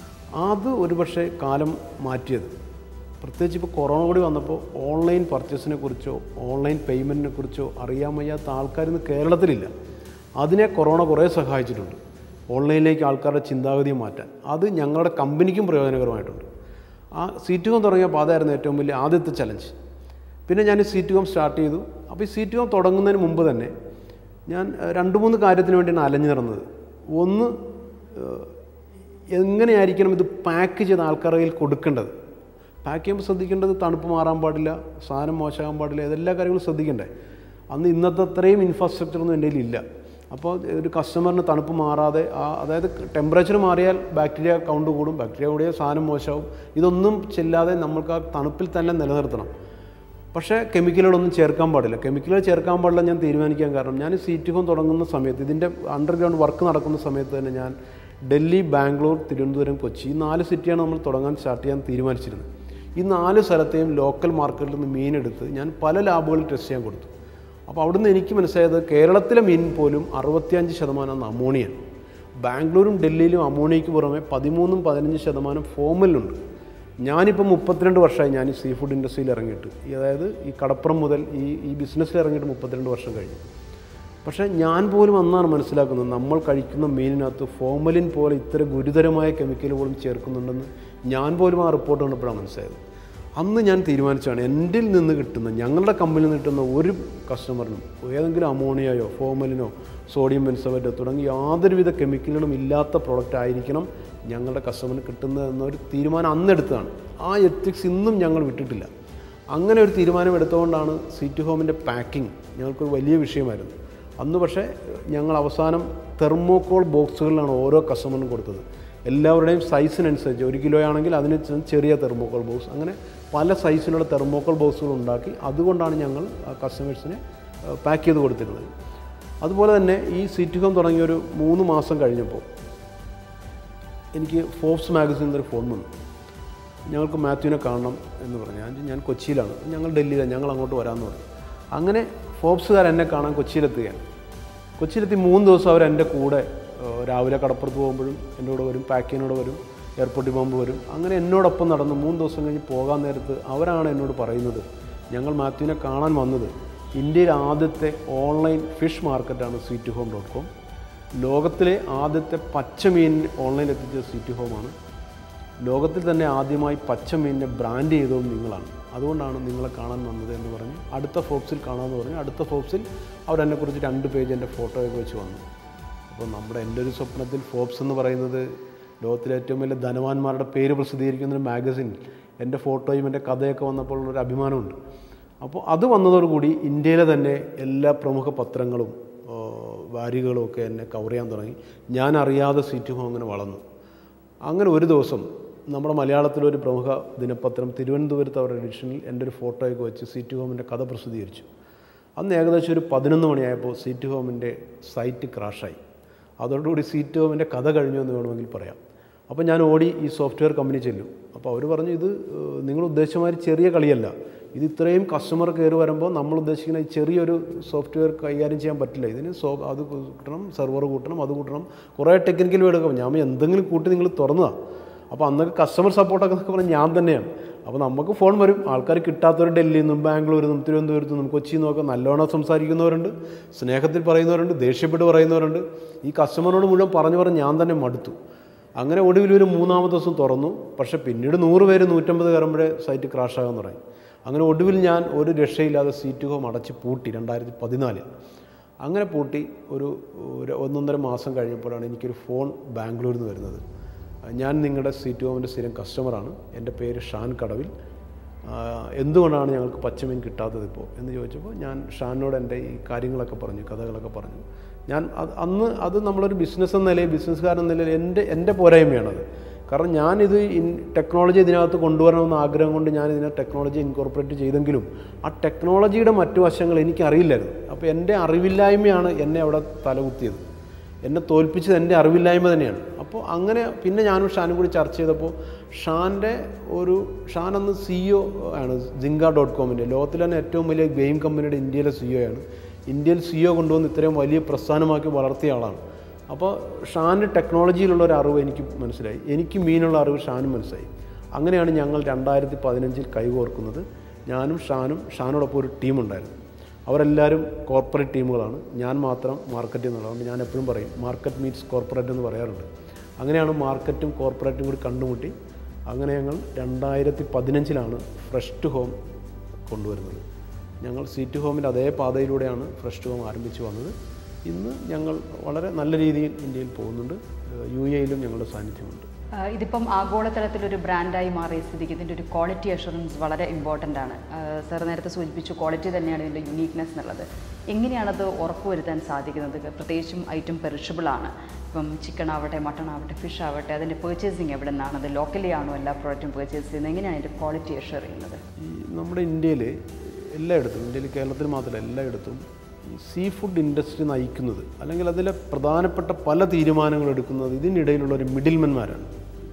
അത് ഒരുപക്ഷെ കാലം മാറ്റിയത് പ്രത്യേകിച്ച് ഇപ്പോൾ കൊറോണ കൂടി വന്നപ്പോൾ ഓൺലൈൻ പർച്ചേസിനെ കുറിച്ചോ ഓൺലൈൻ പേയ്മെൻറ്റിനെ കുറിച്ചോ അറിയാൻ വയ്യാത്ത ആൾക്കാരിന്ന് കേരളത്തിലില്ല അതിനെ കൊറോണ കുറേ സഹായിച്ചിട്ടുണ്ട് ഓൺലൈനിലേക്ക് ആൾക്കാരുടെ ചിന്താഗതി മാറ്റാൻ അത് ഞങ്ങളുടെ കമ്പനിക്കും പ്രയോജനകരമായിട്ടുണ്ട് ആ സീറ്റ് കോം തുടങ്ങിയപ്പോൾ അതായിരുന്നു ഏറ്റവും വലിയ ആദ്യത്തെ ചലഞ്ച് പിന്നെ ഞാൻ ഈ സീറ്റ് കോം സ്റ്റാർട്ട് ചെയ്തു അപ്പോൾ ഈ സീറ്റ് കോം തുടങ്ങുന്നതിന് മുമ്പ് തന്നെ ഞാൻ ഏഹ്, രണ്ട് മൂന്ന് കാര്യത്തിന് വേണ്ടിയാണ് അലഞ്ഞു നടന്നത് ഒന്ന് ഏഹ്, എങ്ങനെയായിരിക്കണം ഇത് പാക്ക് ചെയ്ത് ആൾക്കാരുടെ കയ്യിൽ കൊടുക്കേണ്ടത് പാക്ക് ചെയ്യുമ്പോൾ ശ്രദ്ധിക്കേണ്ടത് തണുപ്പ് മാറാൻ പാടില്ല സാധനം മോശമാകാൻ പാടില്ല ഇതെല്ലാ കാര്യങ്ങളും ശ്രദ്ധിക്കണ്ടേ അന്ന് ഇന്നത്തെ അത്രയും ഇൻഫ്രാസ്ട്രക്ചറൊന്നും എൻ്റെ കയ്യിലില്ല അപ്പോൾ ഒരു കസ്റ്റമറിന് തണുപ്പ് മാറാതെ ആ അതായത് ടെമ്പറേച്ചർ മാറിയാൽ ബാക്ടീരിയ കൗണ്ട് കൂടും ബാക്ടീരിയ കൂടിയ സാധനം മോശമാവും ഇതൊന്നും ചെല്ലാതെ നമ്മൾക്ക് ആ തണുപ്പിൽ തന്നെ നിലനിർത്തണം പക്ഷേ കെമിക്കലുകളൊന്നും ചേർക്കാൻ പാടില്ല കെമിക്കലുകൾ ചേർക്കാൻ പാടില്ല ഞാൻ തീരുമാനിക്കാൻ കാരണം ഞാൻ സീറ്റ് ഹോം തുടങ്ങുന്ന സമയത്ത് ഇതിൻ്റെ അണ്ടർഗ്രൗണ്ട് വർക്ക് നടക്കുന്ന സമയത്ത് തന്നെ ഞാൻ ഡൽഹി ബാംഗ്ലൂർ തിരുവനന്തപുരം കൊച്ചി ഈ നാല് സിറ്റിയാണ് നമ്മൾ തുടങ്ങാൻ സ്റ്റാർട്ട് ചെയ്യാൻ തീരുമാനിച്ചിരുന്നത് ഈ നാല് സ്ഥലത്തെയും ലോക്കൽ മാർക്കറ്റിൽ നിന്ന് മീനെടുത്ത് ഞാൻ പല ലാബുകളിൽ ടെസ്റ്റ് ചെയ്യാൻ കൊടുത്തു അപ്പോൾ അവിടുന്ന് എനിക്ക് മനസ്സിലായത് കേരളത്തിലെ മീൻ പോലും അറുപത്തിയഞ്ച് ശതമാനം അമോണിയാണ് ബാംഗ്ലൂരും ഡൽഹിയിലും അമോണിയയ്ക്ക് പുറമെ പതിമൂന്നും പതിനഞ്ച് ശതമാനം ഫോമലിലുണ്ട് ഞാനിപ്പോൾ മുപ്പത്തിരണ്ട് വർഷമായി ഞാൻ ഈ സീ ഫുഡ് ഇൻഡസ്ട്രിയിൽ ഇറങ്ങിയിട്ട് ഈ അതായത് ഈ കടപ്പുറം മുതൽ ഈ ഈ ബിസിനസ്സിൽ ഇറങ്ങിയിട്ട് മുപ്പത്തിരണ്ട് വർഷം കഴിഞ്ഞു പക്ഷേ ഞാൻ പോലും അന്നാണ് മനസ്സിലാക്കുന്നത് നമ്മൾ കഴിക്കുന്ന മീനിനകത്ത് ഫോമലിൻ പോലെ ഇത്ര ഗുരുതരമായ കെമിക്കൽ പോലും ചേർക്കുന്നുണ്ടെന്ന് ഞാൻ പോലും ആ റിപ്പോർട്ട് കണ്ടപ്പോഴാണ് മനസ്സിലായത് അന്ന് ഞാൻ തീരുമാനിച്ചാണ് എൻ്റെ നിന്ന് കിട്ടുന്ന ഞങ്ങളുടെ കമ്പനിയിൽ നിന്ന് കിട്ടുന്ന ഒരു കസ്റ്റമറിനും ഏതെങ്കിലും അമോണിയയോ ഫോമലിനോ സോഡിയം ബെൻസോവേറ്റോ തുടങ്ങി യാതൊരുവിധ കെമിക്കലുകളും ഇല്ലാത്ത പ്രോഡക്റ്റ് ആയിരിക്കണം ഞങ്ങളുടെ കസ്റ്റമറിന് കിട്ടുന്നത് എന്നൊരു തീരുമാനം അന്നെടുത്തതാണ് ആ എത്തിക്സ് ഇന്നും ഞങ്ങൾ വിട്ടിട്ടില്ല അങ്ങനെ ഒരു തീരുമാനം എടുത്തുകൊണ്ടാണ് സീറ്റ് ഹോമിൻ്റെ പാക്കിംഗ് ഞങ്ങൾക്കൊരു വലിയ വിഷയമായിരുന്നു അന്ന് പക്ഷേ ഞങ്ങൾ അവസാനം തെർമോക്കോൾ ബോക്സുകളിലാണ് ഓരോ കസ്റ്റമറിനും കൊടുത്തത് എല്ലാവരുടെയും സൈസിനനുസരിച്ച് ഒരു കിലോ ആണെങ്കിൽ അതിന് ചെ- ചെറിയ തെർമോക്കോൾ ബോക്സ് അങ്ങനെ പല സൈസിലുള്ള തെർമോക്കോൾ ബോക്സുകൾ ഉണ്ടാക്കി അതുകൊണ്ടാണ് ഞങ്ങൾ കസ്റ്റമേഴ്സിനെ പാക്ക് ചെയ്ത് കൊടുത്തിരുന്നത് അതുപോലെ തന്നെ ഈ സീറ്റ് ഹോം തുടങ്ങിയ ഒരു മൂന്ന് മാസം കഴിഞ്ഞപ്പോൾ എനിക്ക് ഫോബ്സ് മാഗസീനിൽ ഒരു ഫോൺ വന്നു ഞങ്ങൾക്ക് മാത്യുവിനെ കാണണം എന്ന് പറഞ്ഞു ഞാൻ ഞാൻ കൊച്ചിയിലാണ് ഞങ്ങൾ ഡൽഹിയിലാണ് ഞങ്ങൾ അങ്ങോട്ട് വരാമെന്ന് പറഞ്ഞു അങ്ങനെ ഫോബ്സുകാർ എന്നെ കാണാൻ കൊച്ചിയിലെത്തുകയാണ് കൊച്ചിയിലെത്തി മൂന്ന് ദിവസം അവർ എൻ്റെ കൂടെ ഏഹ്, രാവിലെ കടപ്പുറത്ത് പോകുമ്പോഴും എൻ്റെ കൂടെ വരും പാക്കിങ്ങിനോട് വരും എയർപോർട്ടിൽ പോകുമ്പോൾ വരും അങ്ങനെ എന്നോടൊപ്പം നടന്ന് മൂന്ന് ദിവസം കഴിഞ്ഞ് പോകാൻ നേരത്ത് അവരാണ് എന്നോട് പറയുന്നത് ഞങ്ങൾ മാത്യുവിനെ കാണാൻ വന്നത് ഇന്ത്യയിൽ ആദ്യത്തെ ഓൺലൈൻ ഫിഷ് മാർക്കറ്റാണ് സ്വീറ്റ് ഹോം ഡോട്ട് കോം ലോകത്തിലെ ആദ്യത്തെ പച്ചമീൻ ഓൺലൈൻ എത്തിച്ച സ്വീറ്റ് ഹോമാണ് ലോകത്തിൽ തന്നെ ആദ്യമായി പച്ചമീനിനെ ബ്രാൻഡ് ചെയ്തതും നിങ്ങളാണ് അതുകൊണ്ടാണ് നിങ്ങളെ കാണാൻ വന്നത് എന്ന് പറഞ്ഞ് അടുത്ത ഫോബ്സിൽ കാണാമെന്ന് പറഞ്ഞ് അടുത്ത ഫോബ്സിൽ അവരെന്നെക്കുറിച്ച് രണ്ട് പേജ് എൻ്റെ ഫോട്ടോയൊക്കെ വെച്ച് വന്നു അപ്പോൾ നമ്മുടെ എൻ്റെ ഒരു സ്വപ്നത്തിൽ ഫോബ്സ് എന്ന് പറയുന്നത് ലോകത്തിലെ ഏറ്റവും വലിയ ധനവാന്മാരുടെ പേര് പ്രസിദ്ധീകരിക്കുന്ന ഒരു മാഗസിൻ എൻ്റെ ഫോട്ടോയും എൻ്റെ കഥയൊക്കെ വന്നപ്പോൾ ഒരു അഭിമാനമുണ്ട് അപ്പോൾ അത് വന്നതോടുകൂടി ഇന്ത്യയിലെ തന്നെ എല്ലാ പ്രമുഖ പത്രങ്ങളും ആ, വാരികകളും ഒക്കെ എന്നെ കവർ ചെയ്യാൻ തുടങ്ങി ഞാൻ അറിയാതെ സീറ്റ് ഹോം അങ്ങനെ വളർന്നു അങ്ങനെ ഒരു ദിവസം നമ്മുടെ മലയാളത്തിലൊരു പ്രമുഖ ദിനപത്രം തിരുവനന്തപുരത്ത് അവരുടെ എഡിഷനിൽ എൻ്റെ ഒരു ഫോട്ടോയൊക്കെ വെച്ച് സീറ്റ് ഹോമിൻ്റെ കഥ പ്രസിദ്ധീകരിച്ചു അന്ന് ഏകദേശം ഒരു പതിനൊന്ന് മണിയായപ്പോൾ സീറ്റ് ഹോമിൻ്റെ സൈറ്റ് ക്രാഷായി അതോടുകൂടി സീറ്റ് ഹോമിൻ്റെ കഥ കഴിഞ്ഞു എന്ന് വേണമെങ്കിൽ പറയാം അപ്പോൾ ഞാൻ ഓടി ഈ സോഫ്റ്റ്വെയർ കമ്പനി ചെല്ലും അപ്പോൾ അവർ പറഞ്ഞു ഇത് ഏഹ്, നിങ്ങൾ ഉദ്ദേശിച്ച മാതിരി ചെറിയ കളിയല്ല ഇത് ഇത്രയും കസ്റ്റമർ കയറി വരുമ്പോൾ നമ്മൾ ഉദ്ദേശിക്കുന്ന ഈ ചെറിയൊരു സോഫ്റ്റ്വെയർ കൈകാര്യം ചെയ്യാൻ പറ്റില്ല ഇതിന് സോ അത് കൂട്ടണം സെർവർ കൂട്ടണം അത് കൂട്ടണം കുറേ ടെക്നിക്കൽ വേർഡ് ഒക്കെ ഞാൻ എന്തെങ്കിലും കൂട്ടി നിങ്ങൾ തുറന്നതാണ് അപ്പോൾ അന്നൊക്കെ കസ്റ്റമർ സപ്പോർട്ടൊക്കെ എന്നൊക്കെ പറഞ്ഞാൽ ഞാൻ തന്നെയാണ് അപ്പോൾ നമുക്ക് ഫോൺ വരും ആൾക്കാർ കിട്ടാത്തവർ ഡൽഹിയിൽ നിന്നും ബാംഗ്ലൂരിൽ നിന്നും തിരുവനന്തപുരത്ത് നിന്നും കൊച്ചിയിൽ നിന്നൊക്കെ നല്ലോണം സംസാരിക്കുന്നവരുണ്ട് സ്നേഹത്തിൽ പറയുന്നവരുണ്ട് ദേഷ്യപ്പെട്ട് പറയുന്നവരുണ്ട് ഈ കസ്റ്റമറിനോട് മുഴുവൻ പറഞ്ഞു പറഞ്ഞ് ഞാൻ തന്നെ മടുത്തു അങ്ങനെ ഒടുവിൽ ഒരു മൂന്നാമത്തെ ദിവസം തുറന്നു പക്ഷേ പിന്നീട് നൂറ് പേര് നൂറ്റമ്പത് കയറുമ്പോഴേ സൈറ്റ് ക്രാഷാകാൻ തുടങ്ങി അങ്ങനെ ഒടുവിൽ ഞാൻ ഒരു രക്ഷയില്ലാതെ സീറ്റ് ഹോം അടച്ച് പൂട്ടി രണ്ടായിരത്തി പതിനാലിൽ അങ്ങനെ പൂട്ടി ഒരു ഒരു ഒന്നൊന്നര മാസം കഴിഞ്ഞപ്പോഴാണ് എനിക്കൊരു ഫോൺ ബാംഗ്ലൂരിൽ നിന്ന് വരുന്നത് ഞാൻ നിങ്ങളുടെ സീറ്റ് ഹോമിൻ്റെ സ്ഥിരം കസ്റ്റമറാണ് എൻ്റെ പേര് ഷാൻ കടവിൽ ആ, എന്തുകൊണ്ടാണ് ഞങ്ങൾക്ക് പച്ചമീൻ കിട്ടാത്തത് ഇപ്പോൾ എന്ന് ചോദിച്ചപ്പോൾ ഞാൻ ഷാനോട് എൻ്റെ ഈ കാര്യങ്ങളൊക്കെ പറഞ്ഞു കഥകളൊക്കെ പറഞ്ഞു ഞാൻ അത് അന്ന് അത് നമ്മളൊരു ബിസിനസ് എന്ന നിലയിൽ ബിസിനസ്സുകാരൻ എന്ന നിലയിൽ എൻ്റെ എൻ്റെ പോരായ്മയാണത് കാരണം ഞാനിത് ഇൻ ടെക്നോളജി ഇതിനകത്ത് കൊണ്ടുവരണമെന്ന് ആഗ്രഹം കൊണ്ട് ഞാൻ ഇതിനെ ടെക്നോളജി ഇൻകോർപ്പറേറ്റ് ചെയ്തെങ്കിലും ആ ടെക്നോളജിയുടെ മറ്റു വശങ്ങൾ എനിക്കറിയില്ലായിരുന്നു അപ്പോൾ എൻ്റെ അറിവില്ലായ്മയാണ് എന്നെ അവിടെ തലകുത്തിയത് എന്നെ തോൽപ്പിച്ചത് എൻ്റെ അറിവില്ലായ്മ തന്നെയാണ് അപ്പോൾ അങ്ങനെ പിന്നെ ഞാനും ഷാനും കൂടി ചർച്ച ചെയ്തപ്പോൾ ഷാൻ്റെ ഒരു ഷാൻ അന്ന് സിഇഒ ആണ് ജിങ്ക ഡോട്ട് കോമിൻ്റെ ലോകത്തിലെ തന്നെ ഏറ്റവും വലിയ ഗെയിം കമ്പനിയുടെ ഇന്ത്യയിലെ സിഇഒ ആണ് ഇന്ത്യയിൽ സിഇഒ കൊണ്ടുവന്ന് ഇത്രയും വലിയ പ്രസ്ഥാനമാക്കി വളർത്തിയ ആളാണ് അപ്പോൾ ഷാന് ടെക്നോളജിയിലുള്ള ഒരു അറിവ് എനിക്ക് മനസ്സിലായി എനിക്ക് മീനുള്ള അറിവ് ഷാനും മനസ്സിലായി അങ്ങനെയാണ് ഞങ്ങൾ രണ്ടായിരത്തി പതിനഞ്ചിൽ കൈകോർക്കുന്നത് ഞാനും ഷാനും ഷാനോടൊപ്പം ഒരു ടീമുണ്ടായിരുന്നു അവരെല്ലാവരും കോർപ്പറേറ്റ് ടീമുകളാണ് ഞാൻ മാത്രം മാർക്കറ്റിൽ നിന്നുള്ളത് അതുകൊണ്ട് ഞാൻ എപ്പോഴും പറയും മാർക്കറ്റ് മീറ്റ്സ് കോർപ്പറേറ്റ് എന്ന് പറയാറുണ്ട് അങ്ങനെയാണ് മാർക്കറ്റും കോർപ്പറേറ്റും കൂടി കണ്ടുമുട്ടി അങ്ങനെ ഞങ്ങൾ രണ്ടായിരത്തി പതിനഞ്ചിലാണ് ഫ്രഷ് ടു ഹോം കൊണ്ടുവരുന്നത് ഞങ്ങൾ സീറ്റ് ഹോമിൻ്റെ അതേ പാതയിലൂടെയാണ് ഫ്രഷ് ടു ഹോം ആരംഭിച്ചു വന്നത് ഇന്ന് ഞങ്ങൾ വളരെ നല്ല രീതിയിൽ ഇന്ത്യയിൽ പോകുന്നുണ്ട് യു എയിലും ഞങ്ങളുടെ സാന്നിധ്യമുണ്ട് ആ, ഇതിപ്പം ആഗോളതലത്തിലൊരു ബ്രാൻഡായി മാറിയ സ്ഥിതിക്ക് ഇതിൻ്റെ ഒരു ക്വാളിറ്റി അഷുറൻസ് വളരെ ഇമ്പോർട്ടൻ്റ് ആണ് സാർ നേരത്തെ സൂചിപ്പിച്ചു ക്വാളിറ്റി തന്നെയാണ് ഇതിൻ്റെ യുണീക്നെസ് എന്നുള്ളത് എങ്ങനെയാണത് ഉറപ്പുവരുത്താൻ സാധിക്കുന്നത് പ്രത്യേകിച്ചും ഐറ്റം പെറിഷബിൾ ആണ് ഇപ്പം ചിക്കൻ ആവട്ടെ മട്ടൺ ആവട്ടെ ഫിഷ് ആവട്ടെ അതിൻ്റെ പേർച്ചേസിങ് എവിടെ നിന്നാണ് അത് ലോക്കലി ആണോ എല്ലാ പ്രോഡക്റ്റും പർച്ചേസ് ചെയ്യുന്നത് എങ്ങനെയാണ് അതിൻ്റെ ക്വാളിറ്റി അഷുർ ചെയ്യുന്നത് ഈ നമ്മുടെ ഇന്ത്യയിൽ എല്ലായിടത്തും ഇന്ത്യയിൽ കേരളത്തിൽ മാത്രമല്ല എല്ലായിടത്തും ഈ സീ ഫുഡ് ഇൻഡസ്ട്രി നയിക്കുന്നത് അല്ലെങ്കിൽ അതിലെ പ്രധാനപ്പെട്ട പല തീരുമാനങ്ങൾ എടുക്കുന്നത് ഇതിനിടയിലുള്ള ഒരു മിഡിൽമെന്മാരാണ്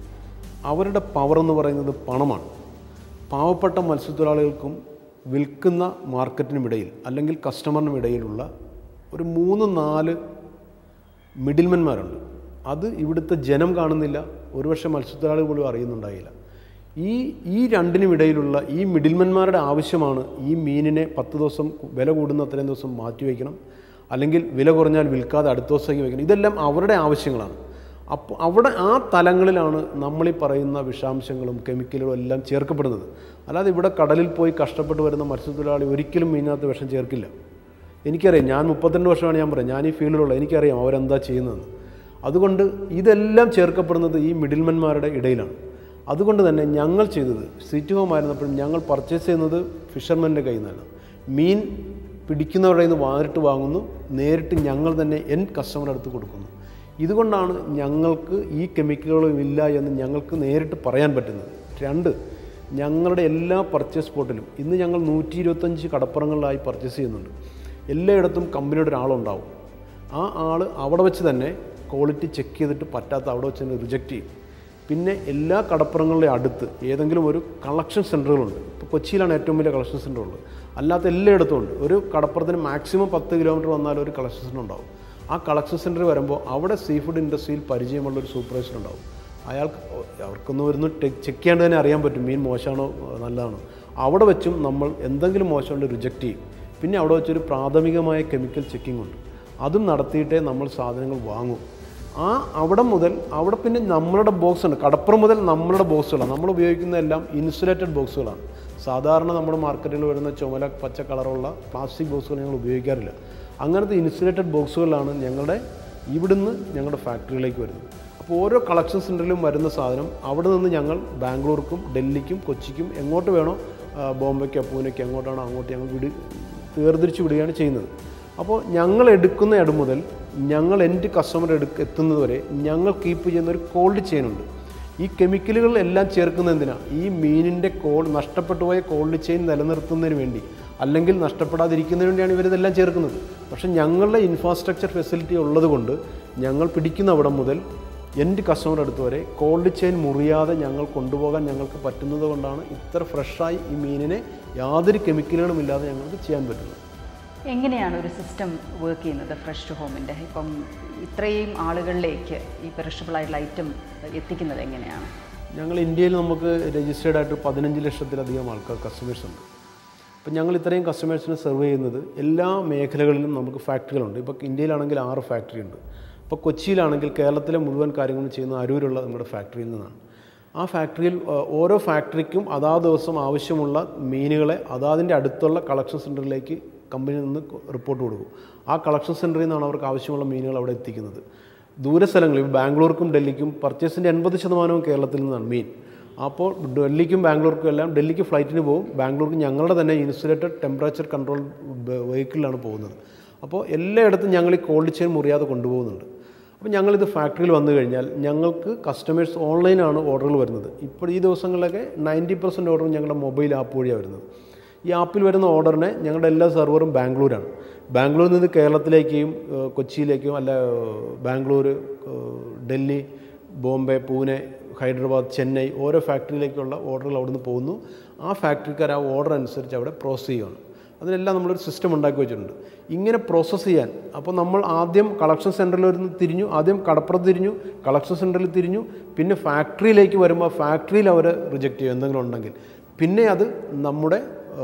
അവരുടെ പവർ എന്ന് പറയുന്നത് പണമാണ് പാവപ്പെട്ട മത്സ്യത്തൊഴിലാളികൾക്കും വിൽക്കുന്ന മാർക്കറ്റിനുമിടയിൽ അല്ലെങ്കിൽ കസ്റ്റമറിനും ഇടയിലുള്ള ഒരു മൂന്ന് നാല് മിഡിൽമെന്മാരുണ്ട് അത് ഇവിടുത്തെ ജനം കാണുന്നില്ല ഒരുപക്ഷെ മത്സ്യത്തൊഴിലാളികൾ പോലും അറിയുന്നുണ്ടായില്ല ഈ ഈ രണ്ടിനും ഇടയിലുള്ള ഈ മിഡിൽമെന്മാരുടെ ആവശ്യമാണ് ഈ മീനിനെ പത്ത് ദിവസം വില കൂടുന്ന അത്രയും ദിവസം മാറ്റി വയ്ക്കണം അല്ലെങ്കിൽ വില കുറഞ്ഞാൽ വിൽക്കാതെ അടുത്ത ദിവസത്തേക്ക് വയ്ക്കണം ഇതെല്ലാം അവരുടെ ആവശ്യങ്ങളാണ് അപ്പോൾ അവിടെ ആ തലങ്ങളിലാണ് നമ്മളീ പറയുന്ന വിഷാംശങ്ങളും കെമിക്കലുകളും എല്ലാം ചേർക്കപ്പെടുന്നത് അല്ലാതെ ഇവിടെ കടലിൽ പോയി കഷ്ടപ്പെട്ട് വരുന്ന മത്സ്യത്തൊഴിലാളി ഒരിക്കലും മീനകത്ത് വിഷം ചേർക്കില്ല എനിക്കറിയാം ഞാൻ മുപ്പത്തിരണ്ട് വർഷമാണ് ഞാൻ പറയാം ഞാൻ ഈ ഫീൽഡിലുള്ള എനിക്കറിയാം അവരെന്താ ചെയ്യുന്നതെന്ന് അതുകൊണ്ട് ഇതെല്ലാം ചേർക്കപ്പെടുന്നത് ഈ മിഡിൽമെന്മാരുടെ ഇടയിലാണ് അതുകൊണ്ട് തന്നെ ഞങ്ങൾ ചെയ്തത് സിറ്റി ഹോം ആയിരുന്നപ്പോഴും ഞങ്ങൾ പർച്ചേസ് ചെയ്യുന്നത് ഫിഷർമാൻ്റെ കയ്യിൽ നിന്നാണ് മീൻ പിടിക്കുന്നവരുടെ നിന്ന് നേരിട്ട് വാങ്ങുന്നു നേരിട്ട് ഞങ്ങൾ തന്നെ എൻ കസ്റ്റമറുടെ അടുത്ത് കൊടുക്കുന്നു ഇതുകൊണ്ടാണ് ഞങ്ങൾക്ക് ഈ കെമിക്കലുകളും ഇല്ല എന്ന് ഞങ്ങൾക്ക് നേരിട്ട് പറയാൻ പറ്റുന്നത് രണ്ട് ഞങ്ങളുടെ എല്ലാ പർച്ചേസ് സ്പോട്ടിലും ഇന്ന് ഞങ്ങൾ നൂറ്റി ഇരുപത്തഞ്ച് കടപ്പുറങ്ങളിലായി പർച്ചേസ് ചെയ്യുന്നുണ്ട് എല്ലായിടത്തും കമ്പനിയുടെ ഒരാളുണ്ടാവും ആ ആൾ അവിടെ വെച്ച് തന്നെ ക്വാളിറ്റി ചെക്ക് ചെയ്തിട്ട് പറ്റാത്ത അവിടെ വെച്ച് തന്നെ റിജക്റ്റ് ചെയ്യും പിന്നെ എല്ലാ കടപ്പുറങ്ങളുടെ അടുത്ത് ഏതെങ്കിലും ഒരു കളക്ഷൻ സെൻറ്ററുകളുണ്ട് ഇപ്പോൾ കൊച്ചിയിലാണ് ഏറ്റവും വലിയ കളക്ഷൻ സെൻറ്റർ ഉള്ളത് അല്ലാത്ത എല്ലായിടത്തും ഉണ്ട് ഒരു കടപ്പുറത്തിന് മാക്സിമം പത്ത് കിലോമീറ്റർ വന്നാൽ ഒരു കളക്ഷൻ സെൻറ്റർ ഉണ്ടാവും ആ കളക്ഷൻ സെൻറ്റർ വരുമ്പോൾ അവിടെ സീ ഫുഡ് ഇൻഡസ്ട്രിയിൽ പരിചയമുള്ള ഒരു സൂപ്പർവൈസർ ഉണ്ടാവും അയാൾക്ക് അവർക്കൊന്നും വരുന്ന ചെക്ക് ചെയ്യാണ്ട് തന്നെ അറിയാൻ പറ്റും മീൻ മോശമാണോ നല്ലതാണോ അവിടെ വെച്ചും നമ്മൾ എന്തെങ്കിലും മോശമുണ്ട് റിജക്റ്റ് ചെയ്യും പിന്നെ അവിടെ വെച്ചൊരു പ്രാഥമികമായ കെമിക്കൽ ചെക്കിംഗ് ഉണ്ട് അതും നടത്തിയിട്ടേ നമ്മൾ സാധനങ്ങൾ വാങ്ങും ആ അവിടെ മുതൽ അവിടെ പിന്നെ നമ്മളുടെ ബോക്സ് ഉണ്ട് കടപ്പുറം മുതൽ നമ്മളുടെ ബോക്സുകളാണ് നമ്മൾ ഉപയോഗിക്കുന്ന എല്ലാം ഇൻസുലേറ്റഡ് ബോക്സുകളാണ് സാധാരണ നമ്മുടെ മാർക്കറ്റിൽ വരുന്ന ചുമല പച്ച കളറുള്ള പ്ലാസ്റ്റിക് ബോക്സുകൾ ഞങ്ങൾ ഉപയോഗിക്കാറില്ല അങ്ങനത്തെ ഇൻസുലേറ്റഡ് ബോക്സുകളാണ് ഞങ്ങളുടെ ഇവിടുന്ന് ഞങ്ങളുടെ ഫാക്ടറിയിലേക്ക് വരുന്നത് അപ്പോൾ ഓരോ കളക്ഷൻ സെൻറ്ററിലും വരുന്ന സാധനം അവിടെ നിന്ന് ഞങ്ങൾ ബാംഗ്ലൂർക്കും ഡൽഹിക്കും കൊച്ചിക്കും എങ്ങോട്ട് വേണോ ആ, ബോംബെക്കോ പൂനെക്കോ എങ്ങോട്ടാണോ അങ്ങോട്ട് ഞങ്ങൾ വിട് വേർതിരിച്ച് വിടുകയാണ് ചെയ്യുന്നത് അപ്പോൾ ഞങ്ങൾ എടുക്കുന്ന ഇടം മുതൽ ഞങ്ങൾ എൻ്റെ കസ്റ്റമർ എടുക്ക എത്തുന്നത് വരെ ഞങ്ങൾ കീപ്പ് ചെയ്യുന്ന ഒരു കോൾഡ് ചെയിൻ ഉണ്ട് ഈ കെമിക്കലുകൾ എല്ലാം ചേർക്കുന്നത് എന്തിനാണ് ഈ മീനിൻ്റെ കോൾ നഷ്ടപ്പെട്ടു പോയ കോൾഡ് ചെയിൻ നിലനിർത്തുന്നതിന് വേണ്ടി അല്ലെങ്കിൽ നഷ്ടപ്പെടാതിരിക്കുന്നതിന് വേണ്ടിയാണ് ഇവരിതെല്ലാം ചേർക്കുന്നത് പക്ഷേ ഞങ്ങളുടെ ഇൻഫ്രാസ്ട്രക്ചർ ഫെസിലിറ്റി ഉള്ളത് കൊണ്ട് ഞങ്ങൾ പിടിക്കുന്ന അവിടം മുതൽ എൻ്റെ കസ്റ്റമർ അടുത്ത് വരെ കോൾഡ് ചെയിൻ മുറിയാതെ ഞങ്ങൾ കൊണ്ടുപോകാൻ ഞങ്ങൾക്ക് പറ്റുന്നത് കൊണ്ടാണ് ഇത്ര ഫ്രഷായി ഈ മീനിനെ യാതൊരു കെമിക്കലുകളും ഇല്ലാതെ ഞങ്ങൾക്ക് ചെയ്യാൻ പറ്റുന്നത് എങ്ങനെയാണ് ഒരു സിസ്റ്റം വർക്ക് ചെയ്യുന്നത് ഫ്രഷ് ടു ഹോമിൻ്റെ ഇപ്പം ഇത്രയും ആളുകളിലേക്ക് ഈ പെറിഷബിൾ ആയിട്ടുള്ള ഐറ്റം എത്തിക്കുന്നത് എങ്ങനെയാണ് ഞങ്ങൾ ഇന്ത്യയിൽ നമുക്ക് രജിസ്റ്റേർഡ് ആയിട്ട് പതിനഞ്ച് ലക്ഷത്തിലധികം ആൾക്കാർ കസ്റ്റമേഴ്സ് ഉണ്ട് അപ്പം ഞങ്ങൾ ഇത്രയും കസ്റ്റമേഴ്സിനെ സെർവ് ചെയ്യുന്നത് എല്ലാ മേഖലകളിലും നമുക്ക് ഫാക്ടറികളുണ്ട് ഇപ്പോൾ ഇന്ത്യയിലാണെങ്കിൽ ആറ് ഫാക്ടറി ഉണ്ട് ഇപ്പോൾ കൊച്ചിയിലാണെങ്കിൽ കേരളത്തിലെ മുഴുവൻ കാര്യങ്ങളും ചെയ്യുന്ന അരൂരുള്ള നമ്മുടെ ഫാക്ടറിയിൽ നിന്നാണ് ആ ഫാക്ടറിയിൽ ആ, ഓരോ ഫാക്ടറിക്കും അതാ ദിവസം ആവശ്യമുള്ള മീനുകളെ അതാതിൻ്റെ അടുത്തുള്ള കളക്ഷൻ സെൻറ്ററിലേക്ക് കമ്പനിയിൽ നിന്ന് റിപ്പോർട്ട് കൊടുക്കും ആ കളക്ഷൻ സെൻറ്ററിൽ നിന്നാണ് അവർക്ക് ആവശ്യമുള്ള മീനുകൾ അവിടെ എത്തിക്കുന്നത് ദൂരസ്ഥലങ്ങളിൽ ബാംഗ്ലൂർക്കും ഡൽഹിക്കും പർച്ചേസിൻ്റെ എൺപത് ശതമാനവും കേരളത്തിൽ നിന്നാണ് മീൻ അപ്പോൾ ഡൽഹിക്കും ബാംഗ്ലൂർക്കും എല്ലാം ഡൽഹിക്ക് ഫ്ലൈറ്റിന് പോകും ബാംഗ്ലൂർക്ക് ഞങ്ങളുടെ തന്നെ ഇൻസുലേറ്റഡ് ടെമ്പറേച്ചർ കൺട്രോൾ വെഹിക്കിളിലാണ് പോകുന്നത് അപ്പോൾ എല്ലായിടത്തും ഞങ്ങൾ ഈ കോൾഡ് ചെയിൻ മുറിയാതെ കൊണ്ടുപോകുന്നുണ്ട് അപ്പോൾ ഞങ്ങളിത് ഫാക്ടറിയിൽ വന്നു കഴിഞ്ഞാൽ ഞങ്ങൾക്ക് കസ്റ്റമേഴ്സ് ഓൺലൈനാണ് ഓർഡറുകൾ വരുന്നത് ഇപ്പോൾ ഈ ദിവസങ്ങളിലൊക്കെ നയൻറ്റി പെർസെൻറ്റ് ഓർഡർ ഞങ്ങളുടെ മൊബൈൽ ആപ്പ് വഴിയാണ് വരുന്നത് ഈ ആപ്പിൽ വരുന്ന ഓർഡറിനെ ഞങ്ങളുടെ എല്ലാ സെർവറും ബാംഗ്ലൂരാണ് ബാംഗ്ലൂരിൽ നിന്ന് കേരളത്തിലേക്കും ഏഹ്, കൊച്ചിയിലേക്കും അല്ല ഏഹ്, ബാംഗ്ലൂർ ഏഹ്, ഡൽഹി ബോംബെ പൂനെ ഹൈദരാബാദ് ചെന്നൈ ഓരോ ഫാക്ടറിയിലേക്കുള്ള ഓർഡറുകൾ അവിടുന്ന് പോകുന്നു ആ ഫാക്ടറിക്കാർ ആ ഓർഡർ അനുസരിച്ച് അവിടെ പ്രോസസ്സ് ചെയ്യുകയാണ് അതിനെല്ലാം നമ്മളൊരു സിസ്റ്റം ഉണ്ടാക്കി വെച്ചിട്ടുണ്ട് ഇങ്ങനെ പ്രോസസ്സ് ചെയ്യാൻ അപ്പോൾ നമ്മൾ ആദ്യം കളക്ഷൻ സെൻറ്ററിൽ വരുന്ന തിരിഞ്ഞു ആദ്യം കടപ്പുറത്ത് തിരിഞ്ഞു കളക്ഷൻ സെൻറ്ററിൽ തിരിഞ്ഞു പിന്നെ ഫാക്ടറിയിലേക്ക് വരുമ്പോൾ ഫാക്ടറിയിൽ അവർ റിജക്റ്റ് ചെയ്യും എന്തെങ്കിലും ഉണ്ടെങ്കിൽ പിന്നെ അത് നമ്മുടെ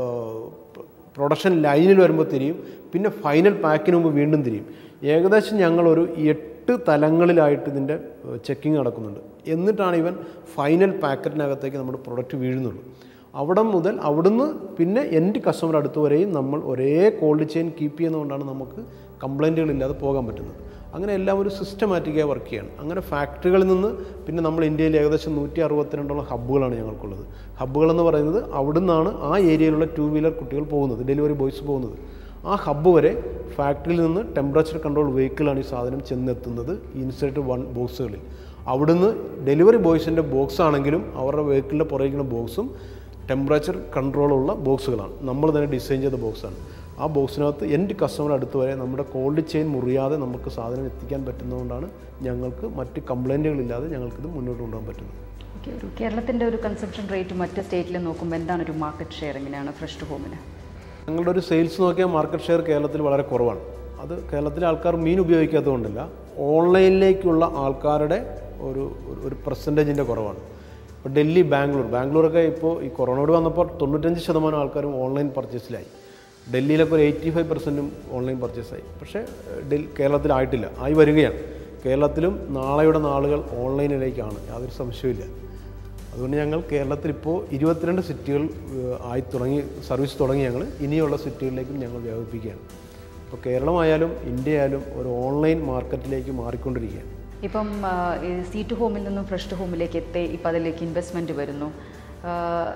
പ്രൊഡക്ഷൻ ലൈനിൽ വരുമ്പോൾ തിരിയും പിന്നെ ഫൈനൽ പാക്കിന് മുമ്പ് വീണ്ടും തിരിയും ഏകദേശം ഞങ്ങളൊരു എട്ട് തലങ്ങളിലായിട്ട് ഇതിൻ്റെ ചെക്കിങ് നടക്കുന്നുണ്ട് എന്നിട്ടാണ് ഇവൻ ഫൈനൽ പാക്കറ്റിനകത്തേക്ക് നമ്മുടെ പ്രൊഡക്റ്റ് വീഴുന്നുള്ളൂ അവിടെ മുതൽ അവിടുന്ന് പിന്നെ എൻ്റെ കസ്റ്റമർ അടുത്ത് വരെയും നമ്മൾ ഒരേ കോൾഡ് ചെയിൻ കീപ്പ് ചെയ്യുന്നതുകൊണ്ടാണ് നമുക്ക് കംപ്ലൈൻറ്റുകളില്ലാതെ പോകാൻ പറ്റുന്നത് അങ്ങനെ എല്ലാം ഒരു സിസ്റ്റമാറ്റിക്കായി വർക്ക് ചെയ്യണം അങ്ങനെ ഫാക്ടറികളിൽ നിന്ന് പിന്നെ നമ്മൾ ഇന്ത്യയിൽ ഏകദേശം നൂറ്റി അറുപത്തിരണ്ടോളം ഹബ്ബുകളാണ് ഞങ്ങൾക്കുള്ളത് ഹബ്ബുകൾ എന്ന് പറയുന്നത് അവിടുന്നാണ് ആ ഏരിയയിലുള്ള ടൂ വീലർ കുട്ടികൾ പോകുന്നത് ഡെലിവറി ബോയ്സ് പോകുന്നത് ആ ഹബ്ബ് വരെ ഫാക്ടറിയിൽ നിന്ന് ടെമ്പറേച്ചർ കൺട്രോൾ വെഹിക്കിളാണ് ഈ സാധനം ചെന്നെത്തുന്നത് ഇൻസൈറ്റ് വൺ ബോക്സുകളിൽ അവിടുന്ന് ഡെലിവറി ബോയ്സിൻ്റെ ബോക്സ് ആണെങ്കിലും അവരുടെ വെഹിക്കിളിൻ്റെ പുറകിക്കുന്ന ബോക്സും ടെമ്പറേച്ചർ കൺട്രോളുള്ള ബോക്സുകളാണ് നമ്മൾ തന്നെ ഡിസൈൻ ചെയ്ത ബോക്സാണ് ആ ബോക്സിനകത്ത് എൻ്റെ കസ്റ്റമർ അടുത്ത് വരെ നമ്മുടെ കോൾഡ് ചെയിൻ മുറിയാതെ നമുക്ക് സാധനം എത്തിക്കാൻ പറ്റുന്നതുകൊണ്ടാണ് ഞങ്ങൾക്ക് മറ്റ് കംപ്ലൈൻറ്റുകളില്ലാതെ ഞങ്ങൾക്കിത് മുന്നോട്ട് കൊണ്ടുപോകാൻ പറ്റുന്നത് ഓക്കെ ഒരു കേരളത്തിൻ്റെ ഒരു കൺസംഷൻ റേറ്റ് മറ്റ് സ്റ്റേറ്റിൽ നോക്കുമ്പോൾ എന്താണ് ഒരു മാർക്കറ്റ് ഷെയർ എങ്ങനെയാണ് ഫ്രഷ് ടു ഹോമിന് ഞങ്ങളുടെ ഒരു സെയിൽസ് നോക്കിയാൽ മാർക്കറ്റ് ഷെയർ കേരളത്തിൽ വളരെ കുറവാണ് അത് കേരളത്തിലെ ആൾക്കാർ മീൻ ഉപയോഗിക്കാത്തതുകൊണ്ടല്ല ഓൺലൈനിലേക്കുള്ള ആൾക്കാരുടെ ഒരു ഒരു- ഒരു പെർസെൻറ്റേജിൻ്റെ കുറവാണ് ഇപ്പോൾ ഡൽഹി ബാംഗ്ലൂർ ബാംഗ്ലൂരൊക്കെ ഇപ്പോൾ ഈ കൊറോണയോട് വന്നപ്പോൾ തൊണ്ണൂറ്റഞ്ച് ശതമാനം ആൾക്കാരും ഓൺലൈൻ പർച്ചേസിലായി ഡൽഹിയിലൊക്കെ ഒരു എയ്റ്റി ഫൈവ് പെർസെൻറ്റും ഓൺലൈൻ പർച്ചേസായി പക്ഷേ ഡൽഹി കേരളത്തിലായിട്ടില്ല ആയി വരികയാണ് കേരളത്തിലും നാളെയുടെ നാളുകൾ ഓൺലൈനിലേക്കാണ് യാതൊരു സംശയമില്ല അതുകൊണ്ട് ഞങ്ങൾ കേരളത്തിൽ ഇപ്പോൾ ഇരുപത്തിരണ്ട് സിറ്റികൾ ഏഹ്, ആയി തുടങ്ങി സർവീസ് തുടങ്ങി ഞങ്ങൾ ഇനിയുള്ള സിറ്റികളിലേക്കും ഞങ്ങൾ വ്യാപിപ്പിക്കുകയാണ് ഇപ്പോൾ കേരളമായാലും ഇന്ത്യ ആയാലും ഒരു ഓൺലൈൻ മാർക്കറ്റിലേക്ക് മാറിക്കൊണ്ടിരിക്കുകയാണ് ഇപ്പം ആ, ഈ സീ ടു ഹോമിൽ നിന്നും ഫ്രഷ് ടു ഹോമിലേക്ക് എത്തി ഇപ്പം അതിലേക്ക് ഇൻവെസ്റ്റ്മെൻറ്റ് വരുന്നു ആ,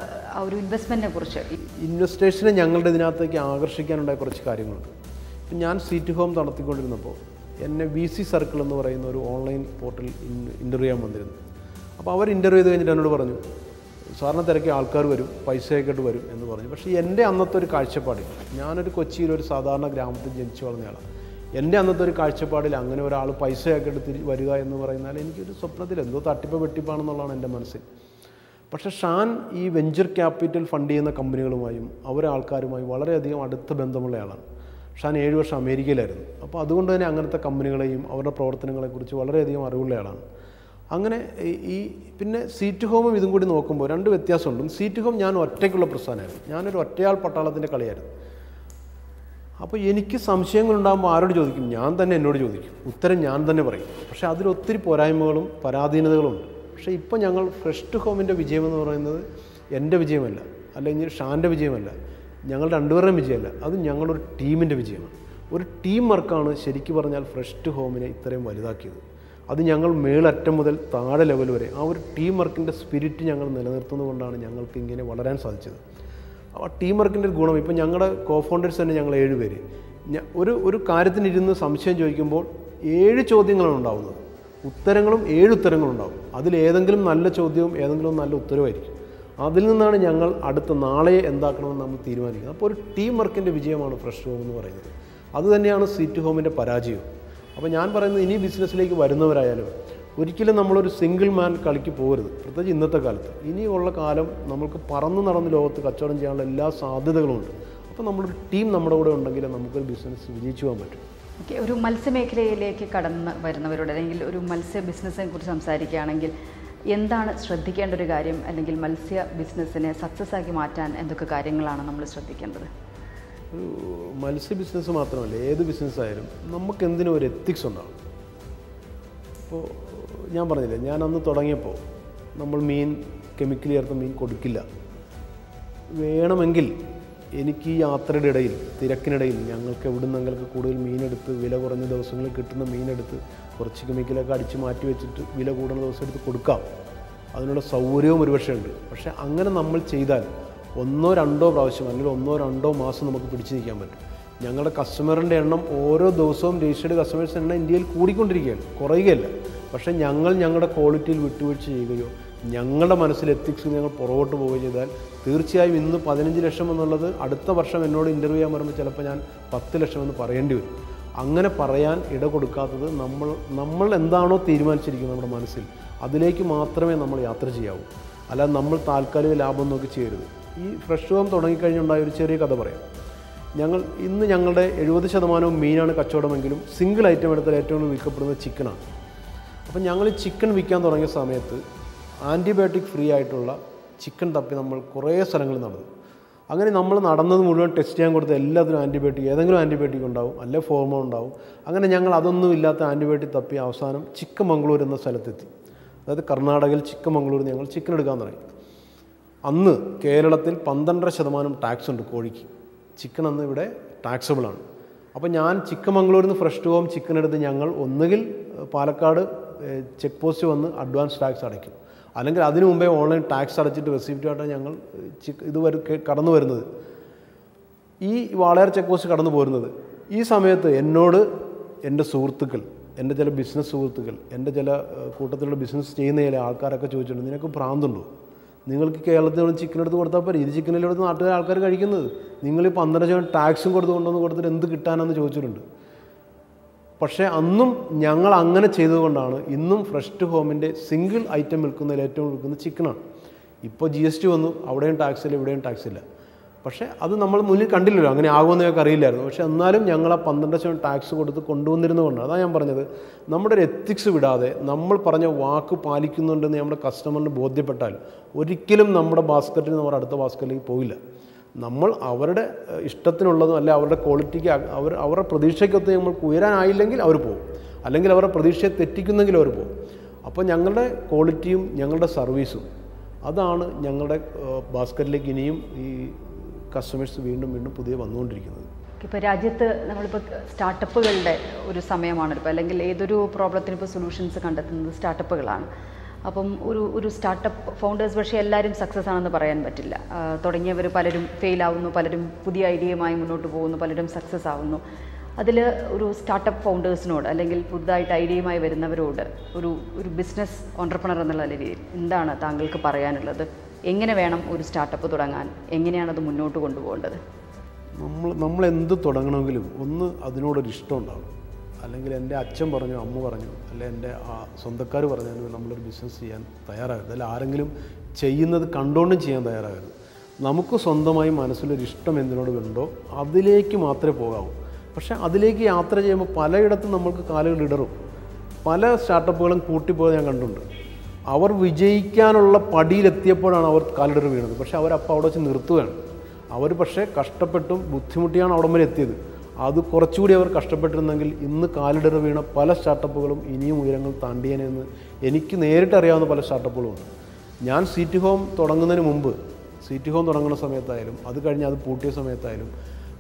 ആ ഒരു ഇൻവെസ്റ്റ്മെൻറ്റിനെ കുറിച്ച് ഈ- ഇൻവെസ്റ്റേഴ്സിനെ ഞങ്ങളുടെ ഇതിനകത്തേക്ക് ആകർഷിക്കാനുണ്ടായ കുറച്ച് കാര്യങ്ങളുണ്ട് ഇപ്പം ഞാൻ സീറ്റ് ഹോം നടത്തിക്കൊണ്ടിരുന്നപ്പോൾ എന്നെ വി സി സർക്കിൾ എന്ന് പറയുന്ന ഒരു ഓൺലൈൻ പോർട്ടൽ ഇൻ്റർവ്യൂ ചെയ്യാൻ വന്നിരുന്നു അപ്പോൾ അവർ ഇൻ്റർവ്യൂ ചെയ്ത് കഴിഞ്ഞിട്ട് എന്നോട് പറഞ്ഞു സാറിനെ തിരക്കി ആൾക്കാർ വരും പൈസയൊക്കെ ആയിട്ട് വരും എന്ന് പറഞ്ഞു പക്ഷേ എൻ്റെ അന്നത്തെ ഒരു കാഴ്ചപ്പാടിൽ ഞാനൊരു കൊച്ചിയിൽ ഒരു സാധാരണ ഗ്രാമത്തിൽ ജനിച്ചു വളർന്നയാളാണ് എൻ്റെ അന്നത്തെ ഒരു കാഴ്ചപ്പാടിൽ അങ്ങനെ ഒരാൾ പൈസയൊക്കെ എടുത്ത് തിരി വരിക എന്ന് പറയുന്നാൽ എനിക്കൊരു സ്വപ്നത്തിൽ എന്തോ തട്ടിപ്പ് വെട്ടിപ്പാണെന്നുള്ളതാണ് എൻ്റെ മനസ്സിൽ പക്ഷേ ഷാൻ ഈ വെഞ്ചർ ക്യാപിറ്റൽ ഫണ്ട് ചെയ്യുന്ന കമ്പനികളുമായും അവരെ ആൾക്കാരുമായി വളരെയധികം അടുത്ത ബന്ധമുള്ള ആളാണ് ഷാൻ ഏഴ് വർഷം അമേരിക്കയിലായിരുന്നു അപ്പോൾ അതുകൊണ്ട് തന്നെ അങ്ങനത്തെ കമ്പനികളെയും അവരുടെ പ്രവർത്തനങ്ങളെക്കുറിച്ച് വളരെയധികം അറിവുള്ള ആളാണ് അങ്ങനെ ഈ- ഈ പിന്നെ സീറ്റ് ഹോമും ഇതും കൂടി നോക്കുമ്പോൾ രണ്ട് വ്യത്യാസമുണ്ട് സീറ്റ് ഹോം ഞാൻ ഒറ്റയ്ക്കുള്ള പ്രസ്ഥാനമായിരുന്നു ഞാനൊരു ഒറ്റയാൾ പട്ടാളത്തിൻ്റെ കളിയായിരുന്നു അപ്പോൾ എനിക്ക് സംശയങ്ങളുണ്ടാകുമ്പോൾ ആരോട് ചോദിക്കും ഞാൻ തന്നെ എന്നോട് ചോദിക്കും ഉത്തരം ഞാൻ തന്നെ പറയും പക്ഷേ അതിൽ ഒത്തിരി പോരായ്മകളും പരാധീനതകളും ഉണ്ട് പക്ഷേ ഇപ്പോൾ ഞങ്ങൾ ഫ്രഷ് ടു ഹോമിൻ്റെ വിജയം എന്ന് പറയുന്നത് എൻ്റെ വിജയമല്ല അല്ലെങ്കിൽ ഷാൻ്റെ വിജയമല്ല ഞങ്ങൾ രണ്ടുപേരുടെയും വിജയമല്ല അത് ഞങ്ങളൊരു ടീമിൻ്റെ വിജയമാണ് ഒരു ടീം വർക്കാണ് ശരിക്കും പറഞ്ഞാൽ ഫ്രഷ് ടു ഹോമിനെ ഇത്രയും വലുതാക്കിയത് അത് ഞങ്ങൾ മേളറ്റം മുതൽ താഴെ ലെവൽ വരെ ആ ഒരു ടീം വർക്കിൻ്റെ സ്പിരിറ്റ് ഞങ്ങൾ നിലനിർത്തുന്നതുകൊണ്ടാണ് ഞങ്ങൾക്ക് ഇങ്ങനെ വളരാൻ സാധിച്ചത് ആ ടീം വർക്കിൻ്റെ ഒരു ഗുണം ഇപ്പം ഞങ്ങളുടെ കോ ഫൗണ്ടേഴ്സ് തന്നെ ഞങ്ങൾ ഏഴ് പേര് ഞ- ഒരു ഒരു കാര്യത്തിനിരുന്ന് സംശയം ചോദിക്കുമ്പോൾ ഏഴ് ചോദ്യങ്ങളാണ് ഉണ്ടാവുന്നത് ഉത്തരങ്ങളും ഏഴ് ഉത്തരങ്ങളുണ്ടാവും അതിലേതെങ്കിലും നല്ല ചോദ്യവും ഏതെങ്കിലും നല്ല ഉത്തരവായിരിക്കും അതിൽ നിന്നാണ് ഞങ്ങൾ അടുത്ത നാളെ എന്താക്കണമെന്ന് നമ്മൾ തീരുമാനിക്കുന്നത് അപ്പോൾ ഒരു ടീം വർക്കിൻ്റെ വിജയമാണ് ഫ്രഷ് ഹോം എന്ന് പറയുന്നത് അതുതന്നെയാണ് സീറ്റ് ഹോമിൻ്റെ പരാജയം അപ്പോൾ ഞാൻ പറയുന്നത് ഇനി ബിസിനസ്സിലേക്ക് വരുന്നവരായാലും ഒരിക്കലും നമ്മളൊരു സിംഗിൾ മാൻ കളിക്ക് പോകരുത് പ്രത്യേകിച്ച് ഇന്നത്തെ കാലത്ത് ഇനിയുള്ള കാലം നമ്മൾക്ക് പറന്ന് നടന്ന് ലോകത്ത് കച്ചവടം ചെയ്യാനുള്ള എല്ലാ സാധ്യതകളുമുണ്ട് അപ്പോൾ നമ്മളൊരു ടീം നമ്മുടെ കൂടെ ഉണ്ടെങ്കിൽ നമുക്കൊരു ബിസിനസ് വിജയിച്ചു പോകാൻ പറ്റും ഓക്കെ ഒരു മത്സ്യമേഖലയിലേക്ക് കടന്ന് വരുന്നവരോട് അല്ലെങ്കിൽ ഒരു മത്സ്യ ബിസിനസ്സിനെ കുറിച്ച് സംസാരിക്കുകയാണെങ്കിൽ എന്താണ് ശ്രദ്ധിക്കേണ്ട ഒരു കാര്യം അല്ലെങ്കിൽ മത്സ്യ ബിസിനസ്സിനെ സക്സസ് ആക്കി മാറ്റാൻ എന്തൊക്കെ കാര്യങ്ങളാണ് നമ്മൾ ശ്രദ്ധിക്കേണ്ടത് ഒരു മത്സ്യ ബിസിനസ് മാത്രമല്ല ഏത് ബിസിനസ് ആയാലും നമുക്ക് എന്തിനും ഒരു എത്തിക്സ് ഉണ്ടാവും ഇപ്പോൾ ഞാൻ പറഞ്ഞില്ലേ ഞാൻ അന്ന് തുടങ്ങിയപ്പോൾ നമ്മൾ മീൻ കെമിക്കൽ ചേർത്ത മീൻ കൊടുക്കില്ല വേണമെങ്കിൽ എനിക്ക് ഈ യാത്രയുടെ ഇടയിൽ തിരക്കിനിടയിൽ ഞങ്ങൾക്ക് എവിടുന്നെങ്കിലും കൂടുതൽ മീനെടുത്ത് വില കുറഞ്ഞ ദിവസങ്ങളിൽ കിട്ടുന്ന മീനെടുത്ത് കുറച്ച് കെമിക്കലൊക്കെ അടിച്ച് മാറ്റി വെച്ചിട്ട് വില കൂടുന്ന ദിവസം എടുത്ത് കൊടുക്കാം അതിനുള്ള സൗകര്യവും ഒരുപക്ഷെ ഉണ്ട് പക്ഷേ അങ്ങനെ നമ്മൾ ചെയ്താൽ ഒന്നോ രണ്ടോ പ്രാവശ്യം അല്ലെങ്കിൽ ഒന്നോ രണ്ടോ മാസം നമുക്ക് പിടിച്ചു നിൽക്കാൻ പറ്റും ഞങ്ങളുടെ കസ്റ്റമറിൻ്റെ എണ്ണം ഓരോ ദിവസവും രജിസ്റ്റേർഡ് കസ്റ്റമേഴ്സ് എണ്ണം ഇന്ത്യയിൽ കൂടിക്കൊണ്ടിരിക്കുകയാണ് കുറയുകയല്ല പക്ഷേ ഞങ്ങൾ ഞങ്ങളുടെ ക്വാളിറ്റിയിൽ വിട്ടുവീഴ്ച ചെയ്യുകയോ ഞങ്ങളുടെ മനസ്സിൽ എത്തിക്സ് ഞങ്ങൾ പുറകോട്ട് പോവുകയോ ചെയ്താൽ തീർച്ചയായും ഇന്ന് പതിനഞ്ച് ലക്ഷം എന്നുള്ളത് അടുത്ത വർഷം എന്നോട് ഇൻ്റർവ്യൂ ചെയ്യാൻ പറയുമ്പോൾ ചിലപ്പോൾ ഞാൻ പത്ത് ലക്ഷം എന്ന് പറയേണ്ടി വരും അങ്ങനെ പറയാൻ ഇട കൊടുക്കാത്തത് നമ്മൾ നമ്മൾ എന്താണോ തീരുമാനിച്ചിരിക്കുന്നത് നമ്മുടെ മനസ്സിൽ അതിലേക്ക് മാത്രമേ നമ്മൾ യാത്ര ചെയ്യാവൂ അല്ലാതെ നമ്മൾ താൽക്കാലിക ലാഭം നോക്കി ചെയ്യരുത് ഈ ഫ്രഷ് ഹോം തുടങ്ങിക്കഴിഞ്ഞുണ്ടായ ഒരു ചെറിയ കഥ പറയാം ഞങ്ങൾ ഇന്ന് ഞങ്ങളുടെ എഴുപത് ശതമാനവും മീനാണ് കച്ചവടമെങ്കിലും സിംഗിൾ ഐറ്റം എടുത്താൽ ഏറ്റവും കൂടുതൽ വിൽക്കപ്പെടുന്നത് ചിക്കനാണ് അപ്പം ഞങ്ങൾ ഈ ചിക്കൻ വിൽക്കാൻ തുടങ്ങിയ സമയത്ത് ആൻറ്റിബയോട്ടിക് ഫ്രീ ആയിട്ടുള്ള ചിക്കൻ തപ്പി നമ്മൾ കുറേ സ്ഥലങ്ങളിൽ നടന്നു അങ്ങനെ നമ്മൾ നടന്നത് മുഴുവൻ ടെസ്റ്റ് ചെയ്യാൻ കൊടുത്ത എല്ലാത്തിനും ആൻറ്റിബയോട്ടിക് ഏതെങ്കിലും ആൻറ്റിബയോട്ടിക് ഉണ്ടാവും അല്ലെ ഫോർമോ ഉണ്ടാവും അങ്ങനെ ഞങ്ങൾ അതൊന്നും ഇല്ലാത്ത ആൻറ്റിബയോട്ടിക് തപ്പി അവസാനം ചിക്കമംഗളൂർ എന്ന സ്ഥലത്തെത്തി അതായത് കർണാടകയിൽ ചിക്കമംഗളൂർ ഞങ്ങൾ ചിക്കൻ എടുക്കാൻ തുടങ്ങി അന്ന് കേരളത്തിൽ പന്ത്രണ്ടര ശതമാനം ടാക്സ് ഉണ്ട് കോഴിക്ക് ചിക്കൻ അന്ന് ഇവിടെ ടാക്സബിളാണ് അപ്പോൾ ഞാൻ ചിക്കമംഗളൂരിൽ നിന്ന് ഫ്രഷ് ടു ഹോം ചിക്കൻ എടുത്ത് ഞങ്ങൾ ഒന്നുകിൽ ഏഹ്, പാലക്കാട് ചെക്ക് പോസ്റ്റ് വന്ന് അഡ്വാൻസ് ടാക്സ് അടയ്ക്കും അല്ലെങ്കിൽ അതിനു മുമ്പേ ഓൺലൈൻ ടാക്സ് അടച്ചിട്ട് റെസിപ്റ്റായിട്ടാണ് ഞങ്ങൾ ഏഹ്, ചിക്ക് ഇത് വരു കടന്നു വരുന്നത് ഈ വാളയാർ ചെക്ക് പോസ്റ്റ് കടന്നു പോരുന്നത് ഈ സമയത്ത് എന്നോട് എൻ്റെ സുഹൃത്തുക്കൾ എൻ്റെ ചില ബിസിനസ് സുഹൃത്തുക്കൾ എൻ്റെ ചില ഏഹ്, കൂട്ടത്തിലുള്ള ബിസിനസ് ചെയ്യുന്ന ചില ആൾക്കാരൊക്കെ ചോദിച്ചിട്ടുണ്ട് നിനക്ക് ഭ്രാന്തുണ്ടോ നിങ്ങൾക്ക് കേരളത്തിൽ ചിക്കൻ എടുത്ത് കൊടുത്താൽ പോരെ ഇത് ചിക്കനിൽ എടുത്ത് നാട്ടുകാർ ആൾക്കാർ കഴിക്കുന്നത് നിങ്ങൾ ഈ പന്ത്രണ്ട് ശതമാനം ടാക്സും കൊടുത്ത് കൊണ്ടുവന്ന് കൊടുത്തിട്ട് എന്ത് കിട്ടാനെന്ന് ചോദിച്ചിട്ടുണ്ട് പക്ഷേ അന്നും ഞങ്ങൾ അങ്ങനെ ചെയ്തുകൊണ്ടാണ് ഇന്നും ഫ്രഷ് ടു ഹോമിൻ്റെ സിംഗിൾ ഐറ്റം വിൽക്കുന്നതിൽ ഏറ്റവും വിൽക്കുന്നത് ചിക്കനാണ് ഇപ്പോൾ ജി എസ് ടി വന്നു അവിടെയും ടാക്സ് ഇല്ല ഇവിടെയും ടാക്സ് ഇല്ല പക്ഷേ അത് നമ്മൾ മുന്നിൽ കണ്ടില്ലല്ലോ അങ്ങനെ ആകുമെന്ന് ഞങ്ങൾക്ക് അറിയില്ലായിരുന്നു പക്ഷേ എന്നാലും ഞങ്ങൾ ആ പന്ത്രണ്ട് ശതമാനം ടാക്സ് കൊടുത്ത് കൊണ്ടുവന്നിരുന്നതുകൊണ്ടാണ് അതാണ് ഞാൻ പറഞ്ഞത് നമ്മുടെ ഒരു എത്തിക്സ് വിടാതെ നമ്മൾ പറഞ്ഞ വാക്ക് പാലിക്കുന്നുണ്ടെന്ന് നമ്മുടെ കസ്റ്റമറിന് ബോധ്യപ്പെട്ടാൽ ഒരിക്കലും നമ്മുടെ ബാസ്ക്കറ്റിൽ നമ്മുടെ അടുത്ത ബാസ്ക്കറ്റിലേക്ക് പോവില്ല നമ്മൾ അവരുടെ ഏഹ്, ഇഷ്ടത്തിനുള്ളതും അല്ല അവരുടെ ക്വാളിറ്റിക്ക് അ- അവർ അവരുടെ പ്രതീക്ഷയ്ക്കൊത്ത് നമ്മൾക്ക് ഉയരാനായില്ലെങ്കിൽ അവർ പോകും അല്ലെങ്കിൽ അവരുടെ പ്രതീക്ഷയെ തെറ്റിക്കുന്നെങ്കിൽ അവർ പോകും അപ്പോൾ ഞങ്ങളുടെ ക്വാളിറ്റിയും ഞങ്ങളുടെ സർവീസും അതാണ് ഞങ്ങളുടെ ഏഹ്, ബാസ്ക്കറ്റിലേക്ക് ഇനിയും ഈ കസ്റ്റമേഴ്സ് വീണ്ടും വീണ്ടും പുതിയ വന്നുകൊണ്ടിരിക്കുന്നത് ഇപ്പോൾ രാജ്യത്ത് നമ്മളിപ്പോൾ സ്റ്റാർട്ടപ്പുകളുടെ ഒരു സമയമാണ് ഇപ്പോൾ അല്ലെങ്കിൽ ഏതൊരു പ്രോബ്ലത്തിന് ഇപ്പോൾ സൊല്യൂഷൻസ് കണ്ടെത്തുന്നത് സ്റ്റാർട്ടപ്പുകളാണ് അപ്പം ഒരു ഒരു സ്റ്റാർട്ടപ്പ് ഫൗണ്ടേഴ്സ് പക്ഷേ എല്ലാവരും സക്സസ് ആണെന്ന് പറയാൻ പറ്റില്ല ആ, തുടങ്ങിയവർ പലരും ഫെയിൽ ആവുന്നു പലരും പുതിയ ഐഡിയയുമായി മുന്നോട്ട് പോകുന്നു പലരും സക്സസ് ആവുന്നു അതിൽ ഒരു സ്റ്റാർട്ടപ്പ് ഫൗണ്ടേഴ്സിനോട് അല്ലെങ്കിൽ പുതുതായിട്ട് ഐഡിയയുമായി വരുന്നവരോട് ഒരു ഒരു ബിസിനസ് ഓണ്ടർപ്രണർ എന്നുള്ള രീതിയിൽ എന്താണ് താങ്കൾക്ക് പറയാനുള്ളത് എങ്ങനെ വേണം ഒരു സ്റ്റാർട്ടപ്പ് തുടങ്ങാൻ എങ്ങനെയാണ് അത് മുന്നോട്ട് കൊണ്ടുപോകേണ്ടത് നമ്മൾ നമ്മൾ എന്ത് തുടങ്ങണമെങ്കിലും ഒന്ന് അതിനോടൊരു ഇഷ്ടം ഉണ്ടാവും അല്ലെങ്കിൽ എൻ്റെ അച്ഛൻ പറഞ്ഞു അമ്മ പറഞ്ഞു അല്ലെ എൻ്റെ ആ സ്വന്തക്കാർ പറഞ്ഞാലും നമ്മളൊരു ബിസിനസ് ചെയ്യാൻ തയ്യാറാകരുത് അല്ല ആരെങ്കിലും ചെയ്യുന്നത് കണ്ടുകൊണ്ടും ചെയ്യാൻ തയ്യാറാകരുത് നമുക്ക് സ്വന്തമായി മനസ്സിലൊരു ഇഷ്ടം എന്തിനോട് ഉണ്ടോ അതിലേക്ക് മാത്രമേ പോകാവൂ പക്ഷേ അതിലേക്ക് യാത്ര ചെയ്യുമ്പോൾ പലയിടത്തും നമ്മൾക്ക് കാലുകൾ ഇടറും പല സ്റ്റാർട്ടപ്പുകളും കൂട്ടിപ്പോയത് ഞാൻ കണ്ടിട്ടുണ്ട് അവർ വിജയിക്കാനുള്ള പടിയിലെത്തിയപ്പോഴാണ് അവർ കാലിടർ വീണത് പക്ഷേ അവരപ്പോൾ അവിടെ വെച്ച് നിർത്തുകയാണ് അവർ പക്ഷേ കഷ്ടപ്പെട്ടും ബുദ്ധിമുട്ടിയാണ് അവിടം വരെ എത്തിയത് അത് കുറച്ചുകൂടി അവർ കഷ്ടപ്പെട്ടിരുന്നെങ്കിൽ ഇന്ന് കാലിടർ വീണ പല സ്റ്റാർട്ടപ്പുകളും ഇനിയും ഉയരങ്ങൾ താണ്ടിയേനെന്ന് എനിക്ക് നേരിട്ട് അറിയാവുന്ന പല സ്റ്റാർട്ടപ്പുകളും ഉണ്ട് ഞാൻ സീറ്റ് ഹോം തുടങ്ങുന്നതിന് മുമ്പ് സീറ്റ് ഹോം തുടങ്ങുന്ന സമയത്തായാലും അത് കഴിഞ്ഞ് അത് പൂട്ടിയ സമയത്തായാലും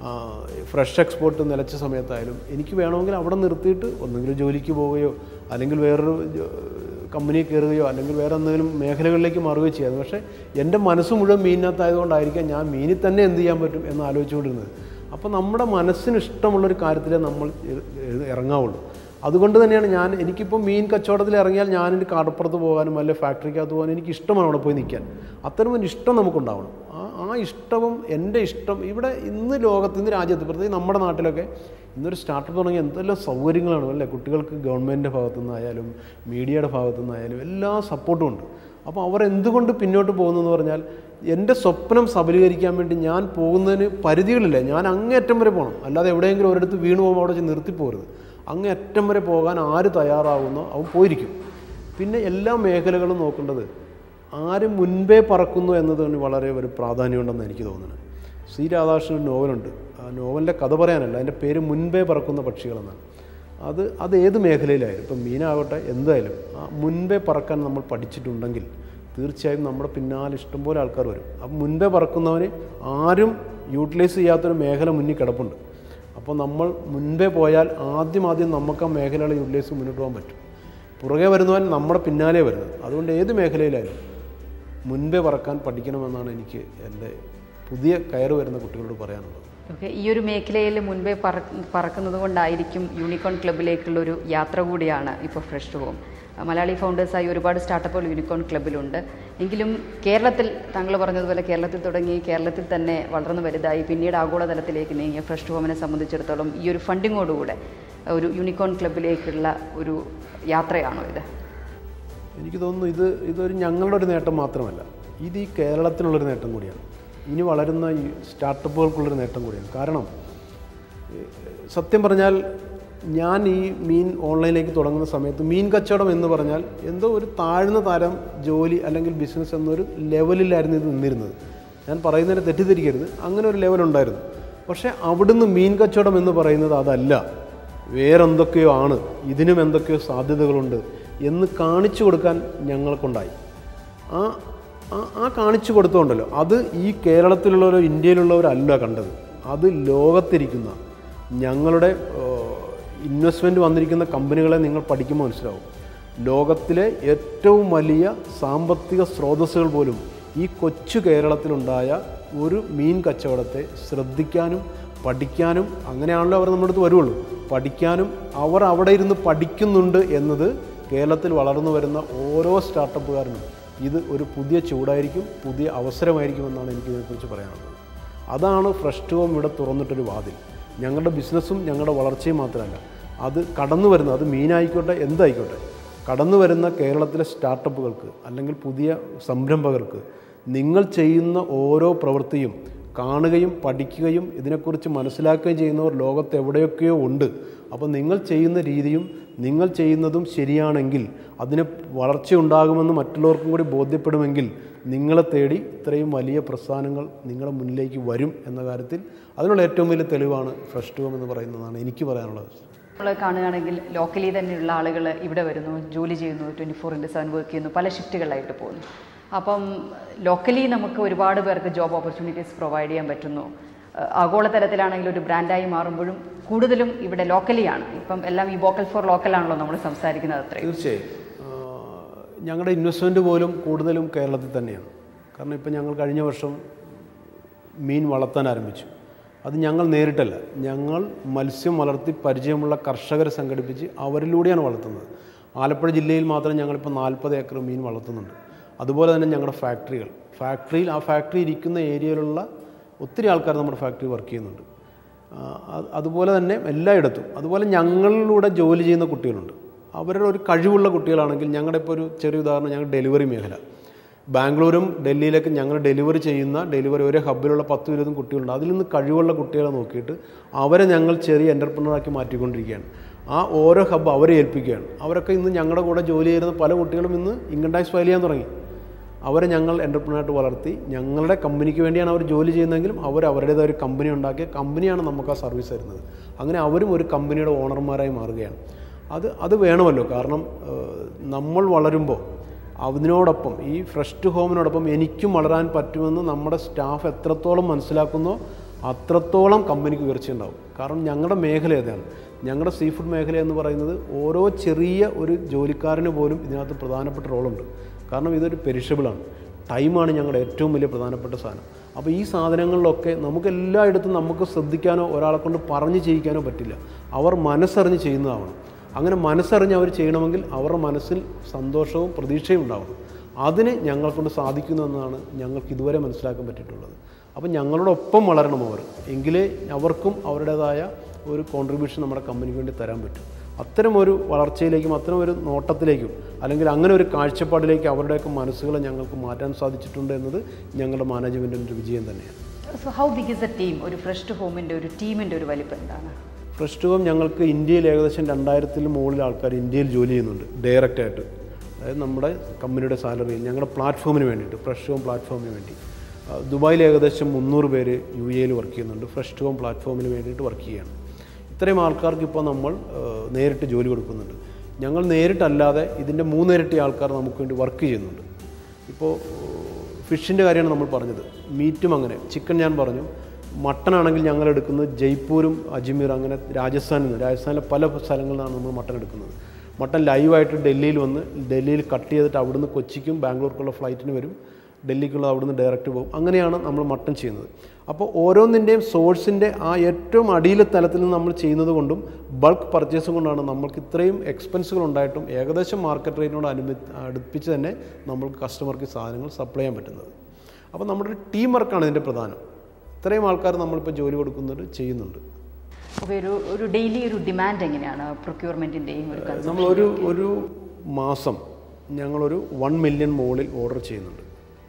ഫ്രഷ് എക്സ്പോർട്ട് നിലച്ച സമയത്തായാലും എനിക്ക് വേണമെങ്കിൽ അവിടെ നിർത്തിയിട്ട് ഒന്നെങ്കിലും ജോലിക്ക് പോവുകയോ അല്ലെങ്കിൽ വേറൊരു ജോ- കമ്പനിയിൽ കയറുകയോ അല്ലെങ്കിൽ വേറെ എന്തെങ്കിലും മേഖലകളിലേക്ക് മാറുകയോ ചെയ്യാം പക്ഷേ എൻ്റെ മനസ്സ് മുഴുവൻ മീനിനകത്തായതുകൊണ്ടായിരിക്കാം ഞാൻ മീനിൽ തന്നെ എന്ത് ചെയ്യാൻ പറ്റും എന്ന് ആലോചിച്ചുകൊണ്ടിരുന്നത് അപ്പോൾ നമ്മുടെ മനസ്സിന് ഇഷ്ടമുള്ളൊരു കാര്യത്തിലേ നമ്മൾ ഇ- ഇ- ഇറങ്ങാവുള്ളൂ അതുകൊണ്ട് തന്നെയാണ് ഞാൻ എനിക്കിപ്പോൾ മീൻ കച്ചവടത്തിൽ ഇറങ്ങിയാൽ ഞാൻ എൻ്റെ കടപ്പുറത്ത് പോകാനും അല്ലെ ഫാക്ടറിക്കകത്ത് പോകാനും എനിക്ക് ഇഷ്ടമാണ് അവിടെ പോയി നിൽക്കാൻ അത്തരം ഒരു ഇഷ്ടം നമുക്കുണ്ടാവണം ആ ആ ഇഷ്ടവും എൻ്റെ ഇഷ്ടം ഇവിടെ ഇന്ന് ലോകത്ത് ഇന്ന് രാജ്യത്ത് പ്രത്യേകിച്ച് നമ്മുടെ നാട്ടിലൊക്കെ ഇന്നൊരു സ്റ്റാർട്ടപ്പ് തുടങ്ങി എന്തെല്ലാം സൗകര്യങ്ങളാണ് അല്ലേ കുട്ടികൾക്ക് ഗവൺമെൻറ്റിൻ്റെ ഭാഗത്തു നിന്നായാലും മീഡിയയുടെ ഭാഗത്തു നിന്നായാലും എല്ലാ സപ്പോർട്ടും ഉണ്ട് അപ്പോൾ അവർ എന്തുകൊണ്ട് പിന്നോട്ട് പോകുന്നതെന്ന് പറഞ്ഞാൽ എൻ്റെ സ്വപ്നം സബലീകരിക്കാൻ വേണ്ടി ഞാൻ പോകുന്നതിന് പരിധികളില്ല ഞാൻ അങ്ങേയറ്റം വരെ പോകണം അല്ലാതെ എവിടെയെങ്കിലും ഒരിടത്ത് വീണ് പോകുമ്പോൾ അവിടെ ചെന്ന് നിർത്തിപ്പോരുത് അങ്ങേയറ്റം വരെ പോകാൻ ആര് തയ്യാറാവുന്നോ അവൻ പോയിരിക്കും പിന്നെ എല്ലാ മേഖലകളും നോക്കേണ്ടത് ആര് മുൻപേ പറക്കുന്നു എന്നതിന് വളരെ ഒരു പ്രാധാന്യമുണ്ടെന്ന് എനിക്ക് തോന്നുന്നത് സി രാധാകൃഷ്ണൻ ഒരു നോവലുണ്ട് ആ നോവലിൻ്റെ കഥ പറയാനല്ല അതിൻ്റെ പേര് മുൻപേ പറക്കുന്ന പക്ഷികളെന്നാണ് അത് അത് ഏത് മേഖലയിലായാലും ഇപ്പം മീനാകട്ടെ എന്തായാലും ആ മുൻപേ പറക്കാൻ നമ്മൾ പഠിച്ചിട്ടുണ്ടെങ്കിൽ തീർച്ചയായും നമ്മുടെ പിന്നാലെ ഇഷ്ടംപോലെ ആൾക്കാർ വരും അപ്പം മുൻപേ പറക്കുന്നവന് ആരും യൂട്ടിലൈസ് ചെയ്യാത്തൊരു മേഖല മുന്നിൽ കിടപ്പുണ്ട് അപ്പോൾ നമ്മൾ മുൻപേ പോയാൽ ആദ്യം ആദ്യം നമുക്ക് ആ മേഖലകളെ യൂട്ടിലൈസ് മുന്നോട്ട് പോകാൻ പറ്റും പുറകെ വരുന്നവൻ നമ്മുടെ പിന്നാലെ വരുന്നത് അതുകൊണ്ട് ഏത് മേഖലയിലായാലും മുൻപേ പറക്കാൻ പഠിക്കണമെന്നാണ് എനിക്ക് എൻ്റെ പുതിയ കയറി വരുന്ന കുട്ടികളോട് പറയാനുള്ളത് ഓക്കെ ഈ ഒരു മേഖലയിൽ മുൻപേ പറ പറക്കുന്നത് കൊണ്ടായിരിക്കും യൂണിക്കോൺ ക്ലബിലേക്കുള്ള ഒരു യാത്ര കൂടിയാണ് ഇപ്പോൾ ഫ്രഷ് ഹോം മലയാളി ഫൗണ്ടേഴ്സായി ഒരുപാട് സ്റ്റാർട്ടപ്പുകൾ യൂണിക്കോൺ ക്ലബിലുണ്ട് എങ്കിലും കേരളത്തിൽ താങ്കൾ പറഞ്ഞതുപോലെ കേരളത്തിൽ തുടങ്ങി കേരളത്തിൽ തന്നെ വളർന്നു വലുതായി പിന്നീട് ആഗോളതലത്തിലേക്ക് നീങ്ങിയ ഫ്രഷ് ഹോമിനെ സംബന്ധിച്ചിടത്തോളം ഈ ഒരു ഫണ്ടിങ്ങോടുകൂടെ ഒരു യൂണിക്കോൺ ക്ലബിലേക്കുള്ള ഒരു യാത്രയാണോ ഇത് എനിക്ക് തോന്നുന്നു ഇത് ഇതൊരു ഞങ്ങളുടെ ഒരു നേട്ടം മാത്രമല്ല ഇത് ഈ കേരളത്തിനുള്ളൊരു നേട്ടം കൂടിയാണ് ഇനി വളരുന്ന ഈ സ്റ്റാർട്ടപ്പുകൾക്കുള്ളൊരു നേട്ടം കൂടിയാണ് കാരണം ഏഹ്, സത്യം പറഞ്ഞാൽ ഞാൻ ഈ മീൻ ഓൺലൈനിലേക്ക് തുടങ്ങുന്ന സമയത്ത് മീൻ കച്ചവടം എന്ന് പറഞ്ഞാൽ എന്തോ ഒരു താഴ്ന്ന തരം ജോലി അല്ലെങ്കിൽ ബിസിനസ് എന്നൊരു ലെവലിലായിരുന്നു ഇത് നിന്നിരുന്നത് ഞാൻ പറയുന്നതിനെ തെറ്റിദ്ധരിക്കരുത് അങ്ങനെ ഒരു ലെവലുണ്ടായിരുന്നു പക്ഷേ അവിടുന്ന് മീൻ കച്ചവടം എന്ന് പറയുന്നത് അതല്ല വേറെന്തൊക്കെയോ ആണ് ഇതിനും എന്തൊക്കെയോ സാധ്യതകളുണ്ട് എന്ന് കാണിച്ചു കൊടുക്കാൻ ഞങ്ങൾക്കുണ്ടായി ആ ആ- ആ കാണിച്ചു കൊടുത്തോണ്ടല്ലോ അത് ഈ കേരളത്തിലുള്ളവരോ ഇന്ത്യയിലുള്ളവരല്ല കണ്ടത് അത് ലോകത്തിരിക്കുന്ന ഞങ്ങളുടെ ഇൻവെസ്റ്റ്മെൻറ്റ് വന്നിരിക്കുന്ന കമ്പനികളെ നിങ്ങൾ പഠിക്കുമ്പോൾ മനസ്സിലാവും ലോകത്തിലെ ഏറ്റവും വലിയ സാമ്പത്തിക സ്രോതസ്സുകൾ പോലും ഈ കൊച്ചു കേരളത്തിലുണ്ടായ ഒരു മീൻ കച്ചവടത്തെ ശ്രദ്ധിക്കാനും പഠിക്കാനും അങ്ങനെയാണല്ലോ അവർ നമ്മുടെ അടുത്ത് വരുള്ളൂ പഠിക്കാനും അവർ അവിടെ ഇരുന്ന് പഠിക്കുന്നുണ്ട് എന്നത് കേരളത്തിൽ വളർന്നു വരുന്ന ഓരോ സ്റ്റാർട്ടപ്പുകാരനും ഇത് ഒരു പുതിയ ചൂടായിരിക്കും പുതിയ അവസരമായിരിക്കും എന്നാണ് എനിക്ക് ഇതിനെക്കുറിച്ച് പറയാനുള്ളത് അതാണ് ഫ്രഷ് ടു ഹോം ഇവിടെ തുറന്നിട്ടൊരു വാതിൽ ഞങ്ങളുടെ ബിസിനസ്സും ഞങ്ങളുടെ വളർച്ചയും മാത്രമല്ല അത് കടന്നു വരുന്ന അത് മീനായിക്കോട്ടെ എന്തായിക്കോട്ടെ കടന്നു വരുന്ന കേരളത്തിലെ സ്റ്റാർട്ടപ്പുകൾക്ക് അല്ലെങ്കിൽ പുതിയ സംരംഭകർക്ക് നിങ്ങൾ ചെയ്യുന്ന ഓരോ പ്രവൃത്തിയും കാണുകയും പഠിക്കുകയും ഇതിനെക്കുറിച്ച് മനസ്സിലാക്കുകയും ചെയ്യുന്നവർ ലോകത്ത് എവിടെയൊക്കെയോ ഉണ്ട് അപ്പോൾ നിങ്ങൾ ചെയ്യുന്ന രീതിയും നിങ്ങൾ ചെയ്യുന്നതും ശരിയാണെങ്കിൽ അതിന് വളർച്ചയുണ്ടാകുമെന്ന് മറ്റുള്ളവർക്കും കൂടി ബോധ്യപ്പെടുമെങ്കിൽ നിങ്ങളെ തേടി ഇത്രയും വലിയ പ്രസ്ഥാനങ്ങൾ നിങ്ങളുടെ മുന്നിലേക്ക് വരും എന്ന കാര്യത്തിൽ അതിനുള്ള ഏറ്റവും വലിയ തെളിവാണ് ഫ്രഷ് ടു ഹോം എന്ന് പറയുന്നതാണ് എനിക്ക് പറയാനുള്ളത് നമ്മൾ കാണുകയാണെങ്കിൽ ലോക്കലി തന്നെയുള്ള ആളുകൾ ഇവിടെ വരുന്നു ജോലി ചെയ്യുന്നു twenty four into seven work ചെയ്യുന്നു പല ഷിഫ്റ്റുകളിലായിട്ട് പോകുന്നു അപ്പം ലോക്കലി നമുക്ക് ഒരുപാട് പേർക്ക് ജോബ് ഓപ്പർച്യൂണിറ്റീസ് പ്രൊവൈഡ് ചെയ്യാൻ പറ്റുന്നു ഏഹ് ആഗോളതലത്തിലാണെങ്കിൽ ഒരു ബ്രാൻഡായി മാറുമ്പോഴും കൂടുതലും ഇവിടെ ലോക്കലിയാണ് ഇപ്പം എല്ലാം ഈ വോക്കൽ ഫോർ ലോക്കലാണല്ലോ നമ്മൾ സംസാരിക്കുന്നത് അത്രയും തീർച്ചയായും ആ, ഞങ്ങളുടെ ഇൻവെസ്റ്റ്മെൻറ്റ് പോലും കൂടുതലും കേരളത്തിൽ തന്നെയാണ് കാരണം ഇപ്പം ഞങ്ങൾ കഴിഞ്ഞ വർഷം മീൻ വളർത്താൻ ആരംഭിച്ചു അത് ഞങ്ങൾ നേരിട്ടല്ല ഞങ്ങൾ മത്സ്യം വളർത്തി പരിചയമുള്ള കർഷകരെ സംഘടിപ്പിച്ച് അവരിലൂടെയാണ് വളർത്തുന്നത് ആലപ്പുഴ ജില്ലയിൽ മാത്രം ഞങ്ങളിപ്പോൾ നാൽപ്പത് ഏക്കർ മീൻ വളർത്തുന്നുണ്ട് അതുപോലെ തന്നെ ഞങ്ങളുടെ ഫാക്ടറികൾ ഫാക്ടറിയിൽ ആ ഫാക്ടറി ഇരിക്കുന്ന ഏരിയയിലുള്ള ഒത്തിരി ആൾക്കാർ നമ്മുടെ ഫാക്ടറി വർക്ക് ചെയ്യുന്നുണ്ട് ആ, അത് അതുപോലെ തന്നെ എല്ലായിടത്തും അതുപോലെ ഞങ്ങളിലൂടെ ജോലി ചെയ്യുന്ന കുട്ടികളുണ്ട് അവരുടെ ഒരു കഴിവുള്ള കുട്ടികളാണെങ്കിൽ ഞങ്ങളുടെ ഇപ്പോൾ ഒരു ചെറിയ ഉദാഹരണം ഞങ്ങൾ ഡെലിവറി മേഖല ബാംഗ്ലൂരും ഡൽഹിയിലേക്ക് ഞങ്ങൾ ഡെലിവറി ചെയ്യുന്ന ഡെലിവറി ഒരേ ഹബ്ബിലുള്ള പത്തും ഇരുപതും കുട്ടികളുണ്ട് അതിൽ നിന്ന് കഴിവുള്ള കുട്ടികളെ നോക്കിയിട്ട് അവരെ ഞങ്ങൾ ചെറിയ എൻ്റർപ്രണറാക്കി മാറ്റിക്കൊണ്ടിരിക്കുകയാണ് ആ ഓരോ ഹബ്ബ് അവരെ ഏൽപ്പിക്കുകയാണ് അവരൊക്കെ ഇന്ന് ഞങ്ങളുടെ കൂടെ ജോലി ചെയ്യുന്ന പല കുട്ടികളും ഇന്ന് ഇൻകം ടാക്സ് ഫയൽ ചെയ്യാൻ തുടങ്ങി അവരെ ഞങ്ങൾ എൻ്റർപ്രണറായിട്ട് വളർത്തി ഞങ്ങളുടെ കമ്പനിക്ക് വേണ്ടിയാണ് അവർ ജോലി ചെയ്യുന്നതെങ്കിലും അവർ അവരുടേതായ ഒരു കമ്പനി ഉണ്ടാക്കിയ കമ്പനിയാണ് നമുക്ക് ആ സർവീസ് തരുന്നത് അങ്ങനെ അവരും ഒരു കമ്പനിയുടെ ഓണർമാരായി മാറുകയാണ് അത് അത് വേണമല്ലോ കാരണം ഏഹ്, നമ്മൾ വളരുമ്പോൾ അതിനോടൊപ്പം ഈ ഫ്രഷ് ടു ഹോമിനോടൊപ്പം എനിക്കും വളരാൻ പറ്റുമെന്ന് നമ്മുടെ സ്റ്റാഫ് എത്രത്തോളം മനസ്സിലാക്കുന്നോ അത്രത്തോളം കമ്പനിക്ക് ഉയർച്ചയുണ്ടാവും കാരണം ഞങ്ങളുടെ മേഖല ഏതാണ് ഞങ്ങളുടെ സീ ഫുഡ് മേഖല എന്ന് പറയുന്നത് ഓരോ ചെറിയ ഒരു ജോലിക്കാരന് പോലും ഇതിനകത്ത് പ്രധാനപ്പെട്ട റോളുണ്ട് കാരണം ഇതൊരു പെരിഷബിളാണ് ടൈമാണ് ഞങ്ങളുടെ ഏറ്റവും വലിയ പ്രധാനപ്പെട്ട സാധനം അപ്പോൾ ഈ സാധനങ്ങളിലൊക്കെ നമുക്ക് എല്ലായിടത്തും നമുക്ക് ശ്രദ്ധിക്കാനോ ഒരാളെ കൊണ്ട് പറഞ്ഞ് ചെയ്യിക്കാനോ പറ്റില്ല അവർ മനസ്സറിഞ്ഞ് ചെയ്യുന്നതാവണം അങ്ങനെ മനസ്സറിഞ്ഞ് അവർ ചെയ്യണമെങ്കിൽ അവരുടെ മനസ്സിൽ സന്തോഷവും പ്രതീക്ഷയും ഉണ്ടാവണം അതിന് ഞങ്ങളെക്കൊണ്ട് സാധിക്കുന്നു എന്നാണ് ഞങ്ങൾക്ക് ഇതുവരെ മനസ്സിലാക്കാൻ പറ്റിയിട്ടുള്ളത് അപ്പം ഞങ്ങളോടൊപ്പം വളരണം അവർ എങ്കിലേ അവർക്കും അവരുടേതായ ഒരു കോൺട്രിബ്യൂഷൻ നമ്മുടെ കമ്പനിക്ക് വേണ്ടി തരാൻ പറ്റും അത്തരം ഒരു വളർച്ചയിലേക്കും അത്തരം ഒരു നോട്ടത്തിലേക്കും അല്ലെങ്കിൽ അങ്ങനെ ഒരു കാഴ്ചപ്പാടിലേക്ക് അവരുടെയൊക്കെ മനസ്സുകളെ ഞങ്ങൾക്ക് മാറ്റാൻ സാധിച്ചിട്ടുണ്ട് എന്നത് ഞങ്ങളുടെ മാനേജ്മെൻറ്റിൻ്റെ ഒരു വിജയം തന്നെയാണ് so how big is a team ഒരു ഫ്രഷ് ടു ഹോമിൻ്റെ ഒരു ടീമിൻ്റെ ഒരു വലിപ്പം എന്താണ് ഫ്രഷ് ടു ഹോം ഞങ്ങൾക്ക് ഇന്ത്യയിൽ ഏകദേശം രണ്ടായിരത്തിൽ മുകളിൽ ആൾക്കാർ ഇന്ത്യയിൽ ജോലി ചെയ്യുന്നുണ്ട് ഡയറക്റ്റായിട്ട് അതായത് നമ്മുടെ കമ്പനിയുടെ സാലറി ഞങ്ങളുടെ പ്ലാറ്റ്ഫോമിന് വേണ്ടിയിട്ട് ഫ്രഷ് ഹോം പ്ലാറ്റ്ഫോമിന് വേണ്ടി ആ, ദുബായിൽ ഏകദേശം മുന്നൂറ് പേര് യു എയിൽ വർക്ക് ചെയ്യുന്നുണ്ട് ഫ്രഷ് ടു ഹോം പ്ലാറ്റ്ഫോമിന് വേണ്ടിയിട്ട് വർക്ക് ചെയ്യുകയാണ് ഇത്രയും ആൾക്കാർക്ക് ഇപ്പോൾ നമ്മൾ ആ, നേരിട്ട് ജോലി കൊടുക്കുന്നുണ്ട് ഞങ്ങൾ നേരിട്ടല്ലാതെ ഇതിൻ്റെ മൂന്നിരട്ടി ആൾക്കാർ നമുക്ക് വേണ്ടി വർക്ക് ചെയ്യുന്നുണ്ട് ഇപ്പോൾ ഫിഷിൻ്റെ കാര്യമാണ് നമ്മൾ പറഞ്ഞത് മീറ്റും അങ്ങനെ ചിക്കൻ ഞാൻ പറഞ്ഞു മട്ടൺ ആണെങ്കിൽ ഞങ്ങൾ എടുക്കുന്നത് ജയ്പൂരും അജ്മീർ അങ്ങനെ രാജസ്ഥാനിൽ നിന്ന് രാജസ്ഥാനിലെ പല സ്ഥലങ്ങളിൽ നിന്നാണ് നമ്മൾ മട്ടൺ എടുക്കുന്നത് മട്ടൺ ലൈവായിട്ട് ഡൽഹിയിൽ വന്ന് ഡൽഹിയിൽ കട്ട് ചെയ്തിട്ട് അവിടുന്ന് കൊച്ചിക്കും ബാംഗ്ലൂർക്കുള്ള ഫ്ലൈറ്റിന് വരും ഡൽഹിക്കുള്ള അവിടുന്ന് ഡയറക്റ്റ് പോകും അങ്ങനെയാണ് നമ്മൾ മട്ടൺ ചെയ്യുന്നത് അപ്പോൾ ഓരോന്നിൻ്റെയും സോഴ്സിൻ്റെ ആ ഏറ്റവും അടിയിലെ തലത്തിൽ നിന്ന് നമ്മൾ ചെയ്യുന്നത് കൊണ്ടും ബൾക്ക് പർച്ചേസും കൊണ്ടാണ് നമ്മൾക്ക് ഇത്രയും എക്സ്പെൻസുകൾ ഉണ്ടായിട്ടും ഏകദേശം മാർക്കറ്റ് റേറ്റിനോട് അനുബ അടുപ്പിച്ച് തന്നെ നമ്മൾക്ക് കസ്റ്റമർക്ക് ഈ സാധനങ്ങൾ സപ്ലൈ ചെയ്യാൻ പറ്റുന്നത് അപ്പോൾ നമ്മുടെ ഒരു ടീം വർക്കാണ് ഇതിൻ്റെ പ്രധാനം ഇത്രയും ആൾക്കാർ നമ്മളിപ്പോൾ ജോലി കൊടുക്കുന്നുണ്ട് ചെയ്യുന്നുണ്ട് അപ്പോൾ ഒരു ഒരു ഡെയിലി ഒരു ഡിമാൻഡ് എങ്ങനെയാണ് പ്രൊക്യൂർമെൻറ്റിൻ്റെയും ഒരു consumption നമ്മളൊരു ഒരു മാസം ഞങ്ങളൊരു വൺ മില്യൺ മുകളിൽ ഓർഡർ ചെയ്യുന്നുണ്ട്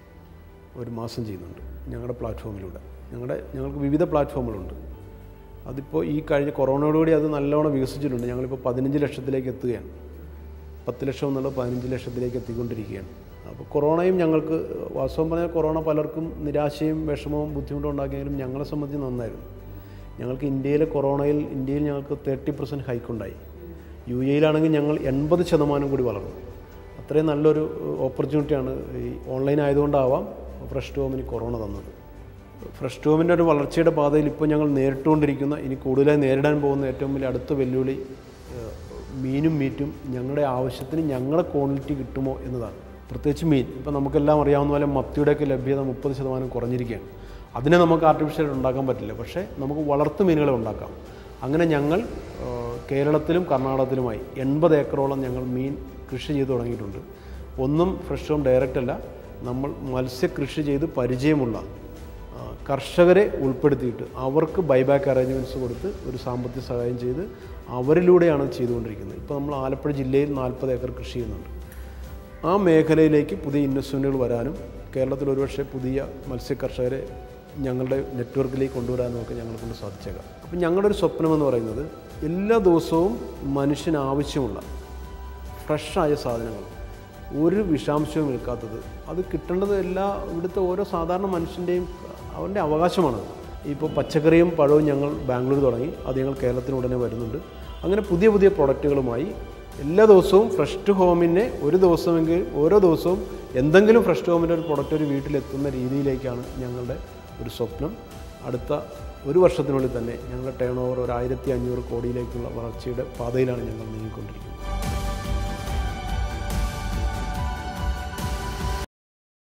ഒരു മാസം ചെയ്യുന്നുണ്ട് ഞങ്ങളുടെ പ്ലാറ്റ്ഫോമിലൂടെ ഞങ്ങളുടെ ഞങ്ങൾക്ക് വിവിധ പ്ലാറ്റ്ഫോമുകളുണ്ട് അതിപ്പോൾ ഈ കഴിഞ്ഞ കൊറോണയോടുകൂടി അത് നല്ലോണം വികസിച്ചിട്ടുണ്ട് ഞങ്ങളിപ്പോൾ പതിനഞ്ച് ലക്ഷത്തിലേക്ക് എത്തുകയാണ് പത്ത് ലക്ഷം എന്നുള്ളത് പതിനഞ്ച് ലക്ഷത്തിലേക്ക് എത്തിക്കൊണ്ടിരിക്കുകയാണ് അപ്പോൾ കൊറോണയും ഞങ്ങൾക്ക് വാസ്തവം പറഞ്ഞാൽ കൊറോണ പലർക്കും നിരാശയും വിഷമവും ബുദ്ധിമുട്ടും ഉണ്ടാക്കിയെങ്കിലും ഞങ്ങളെ സംബന്ധിച്ച് നന്നായിരുന്നു ഞങ്ങൾക്ക് ഇന്ത്യയിലെ കൊറോണയിൽ ഇന്ത്യയിൽ ഞങ്ങൾക്ക് തേർട്ടി പെർസെൻറ്റ് ഹൈക്കുണ്ടായി യു എയിലാണെങ്കിൽ ഞങ്ങൾ എൺപത് ശതമാനം കൂടി വളർന്നു അത്രയും നല്ലൊരു ഓപ്പർച്യൂണിറ്റിയാണ് ഈ ഓൺലൈൻ ആയതുകൊണ്ടാവാം ഫ്രഷ് ടോമിന് കൊറോണ തന്നത് ഫ്രഷ് ടോമിൻ്റെ ഒരു വളർച്ചയുടെ പാതയിൽ ഇപ്പോൾ ഞങ്ങൾ നേരിട്ടുകൊണ്ടിരിക്കുന്ന ഇനി കൂടുതലായി നേരിടാൻ പോകുന്ന ഏറ്റവും വലിയ അടുത്ത വെല്ലുവിളി ഏഹ്, മീനും മീറ്റും ഞങ്ങളുടെ ആവശ്യത്തിന് ഞങ്ങളുടെ ക്വാണ്ടിറ്റി കിട്ടുമോ എന്നതാണ് പ്രത്യേകിച്ച് മീൻ ഇപ്പോൾ നമുക്കെല്ലാം അറിയാവുന്ന പോലെ മത്തിയുടെയൊക്കെ ലഭ്യത മുപ്പത് ശതമാനം കുറഞ്ഞിരിക്കുകയാണ് അതിനെ നമുക്ക് ആർട്ടിഫിഷ്യൽ ഉണ്ടാക്കാൻ പറ്റില്ല പക്ഷേ നമുക്ക് വളർത്തു മീനുകളെ ഉണ്ടാക്കാം അങ്ങനെ ഞങ്ങൾ ഏഹ്, കേരളത്തിലും കർണാടകത്തിലുമായി എൺപത് ഏക്കറോളം ഞങ്ങൾ മീൻ കൃഷി ചെയ്ത് തുടങ്ങിയിട്ടുണ്ട് ഒന്നും ഫ്രഷ് ഹോം ഡയറക്റ്റ് അല്ല നമ്മൾ മത്സ്യകൃഷി ചെയ്ത് പരിചയമുള്ള ആ, കർഷകരെ ഉൾപ്പെടുത്തിയിട്ട് അവർക്ക് ബൈബാക്ക് അറേഞ്ച്മെൻറ്റ്സ് കൊടുത്ത് ഒരു സാമ്പത്തിക സഹായം ചെയ്ത് അവരിലൂടെയാണ് ഇത് ചെയ്തുകൊണ്ടിരിക്കുന്നത് ഇപ്പോൾ നമ്മൾ ആലപ്പുഴ ജില്ലയിൽ നാൽപ്പത് ഏക്കർ കൃഷി ചെയ്യുന്നുണ്ട് ആ മേഖലയിലേക്ക് പുതിയ ഇൻവെസ്റ്റ്മെൻറ്റുകൾ വരാനും കേരളത്തിൽ ഒരുപക്ഷെ പുതിയ മത്സ്യ കർഷകരെ ഞങ്ങളുടെ നെറ്റ്വർക്കിലേക്ക് കൊണ്ടുവരാനും ഒക്കെ ഞങ്ങളെ കൊണ്ട് സാധിച്ചേക്കാം അപ്പം ഞങ്ങളുടെ ഒരു സ്വപ്നമെന്ന് പറയുന്നത് എല്ലാ ദിവസവും മനുഷ്യന് ആവശ്യമുള്ള ഫ്രഷായ സാധനങ്ങൾ ഒരു വിഷാംശവും നിൽക്കാത്തത് അത് കിട്ടേണ്ടത് എല്ലാ ഇവിടുത്തെ ഓരോ സാധാരണ മനുഷ്യൻ്റെയും അവൻ്റെ അവകാശമാണ് ഇപ്പോൾ പച്ചക്കറിയും പഴവും ഞങ്ങൾ ബാംഗ്ലൂർ തുടങ്ങി അത് ഞങ്ങൾ കേരളത്തിന് ഉടനെ വരുന്നുണ്ട് അങ്ങനെ പുതിയ പുതിയ പ്രൊഡക്റ്റുകളുമായി എല്ലാ ദിവസവും ഫ്രഷ് ടു ഹോമിനെ ഒരു ദിവസമെങ്കിൽ ഓരോ ദിവസവും എന്തെങ്കിലും ഫ്രഷ് ടു ഹോമിൻ്റെ ഒരു പ്രൊഡക്റ്റ് ഒരു വീട്ടിലെത്തുന്ന രീതിയിലേക്കാണ് ഞങ്ങളുടെ ഒരു സ്വപ്നം അടുത്ത ഒരു വർഷത്തിനുള്ളിൽ തന്നെ ഞങ്ങളുടെ ടേൺ ഓവർ ഒരു ആയിരത്തി അഞ്ഞൂറ് കോടിയിലേക്കുള്ള വളർച്ചയുടെ പാതയിലാണ് ഞങ്ങൾ നീങ്ങിക്കൊണ്ടിരിക്കുന്നത്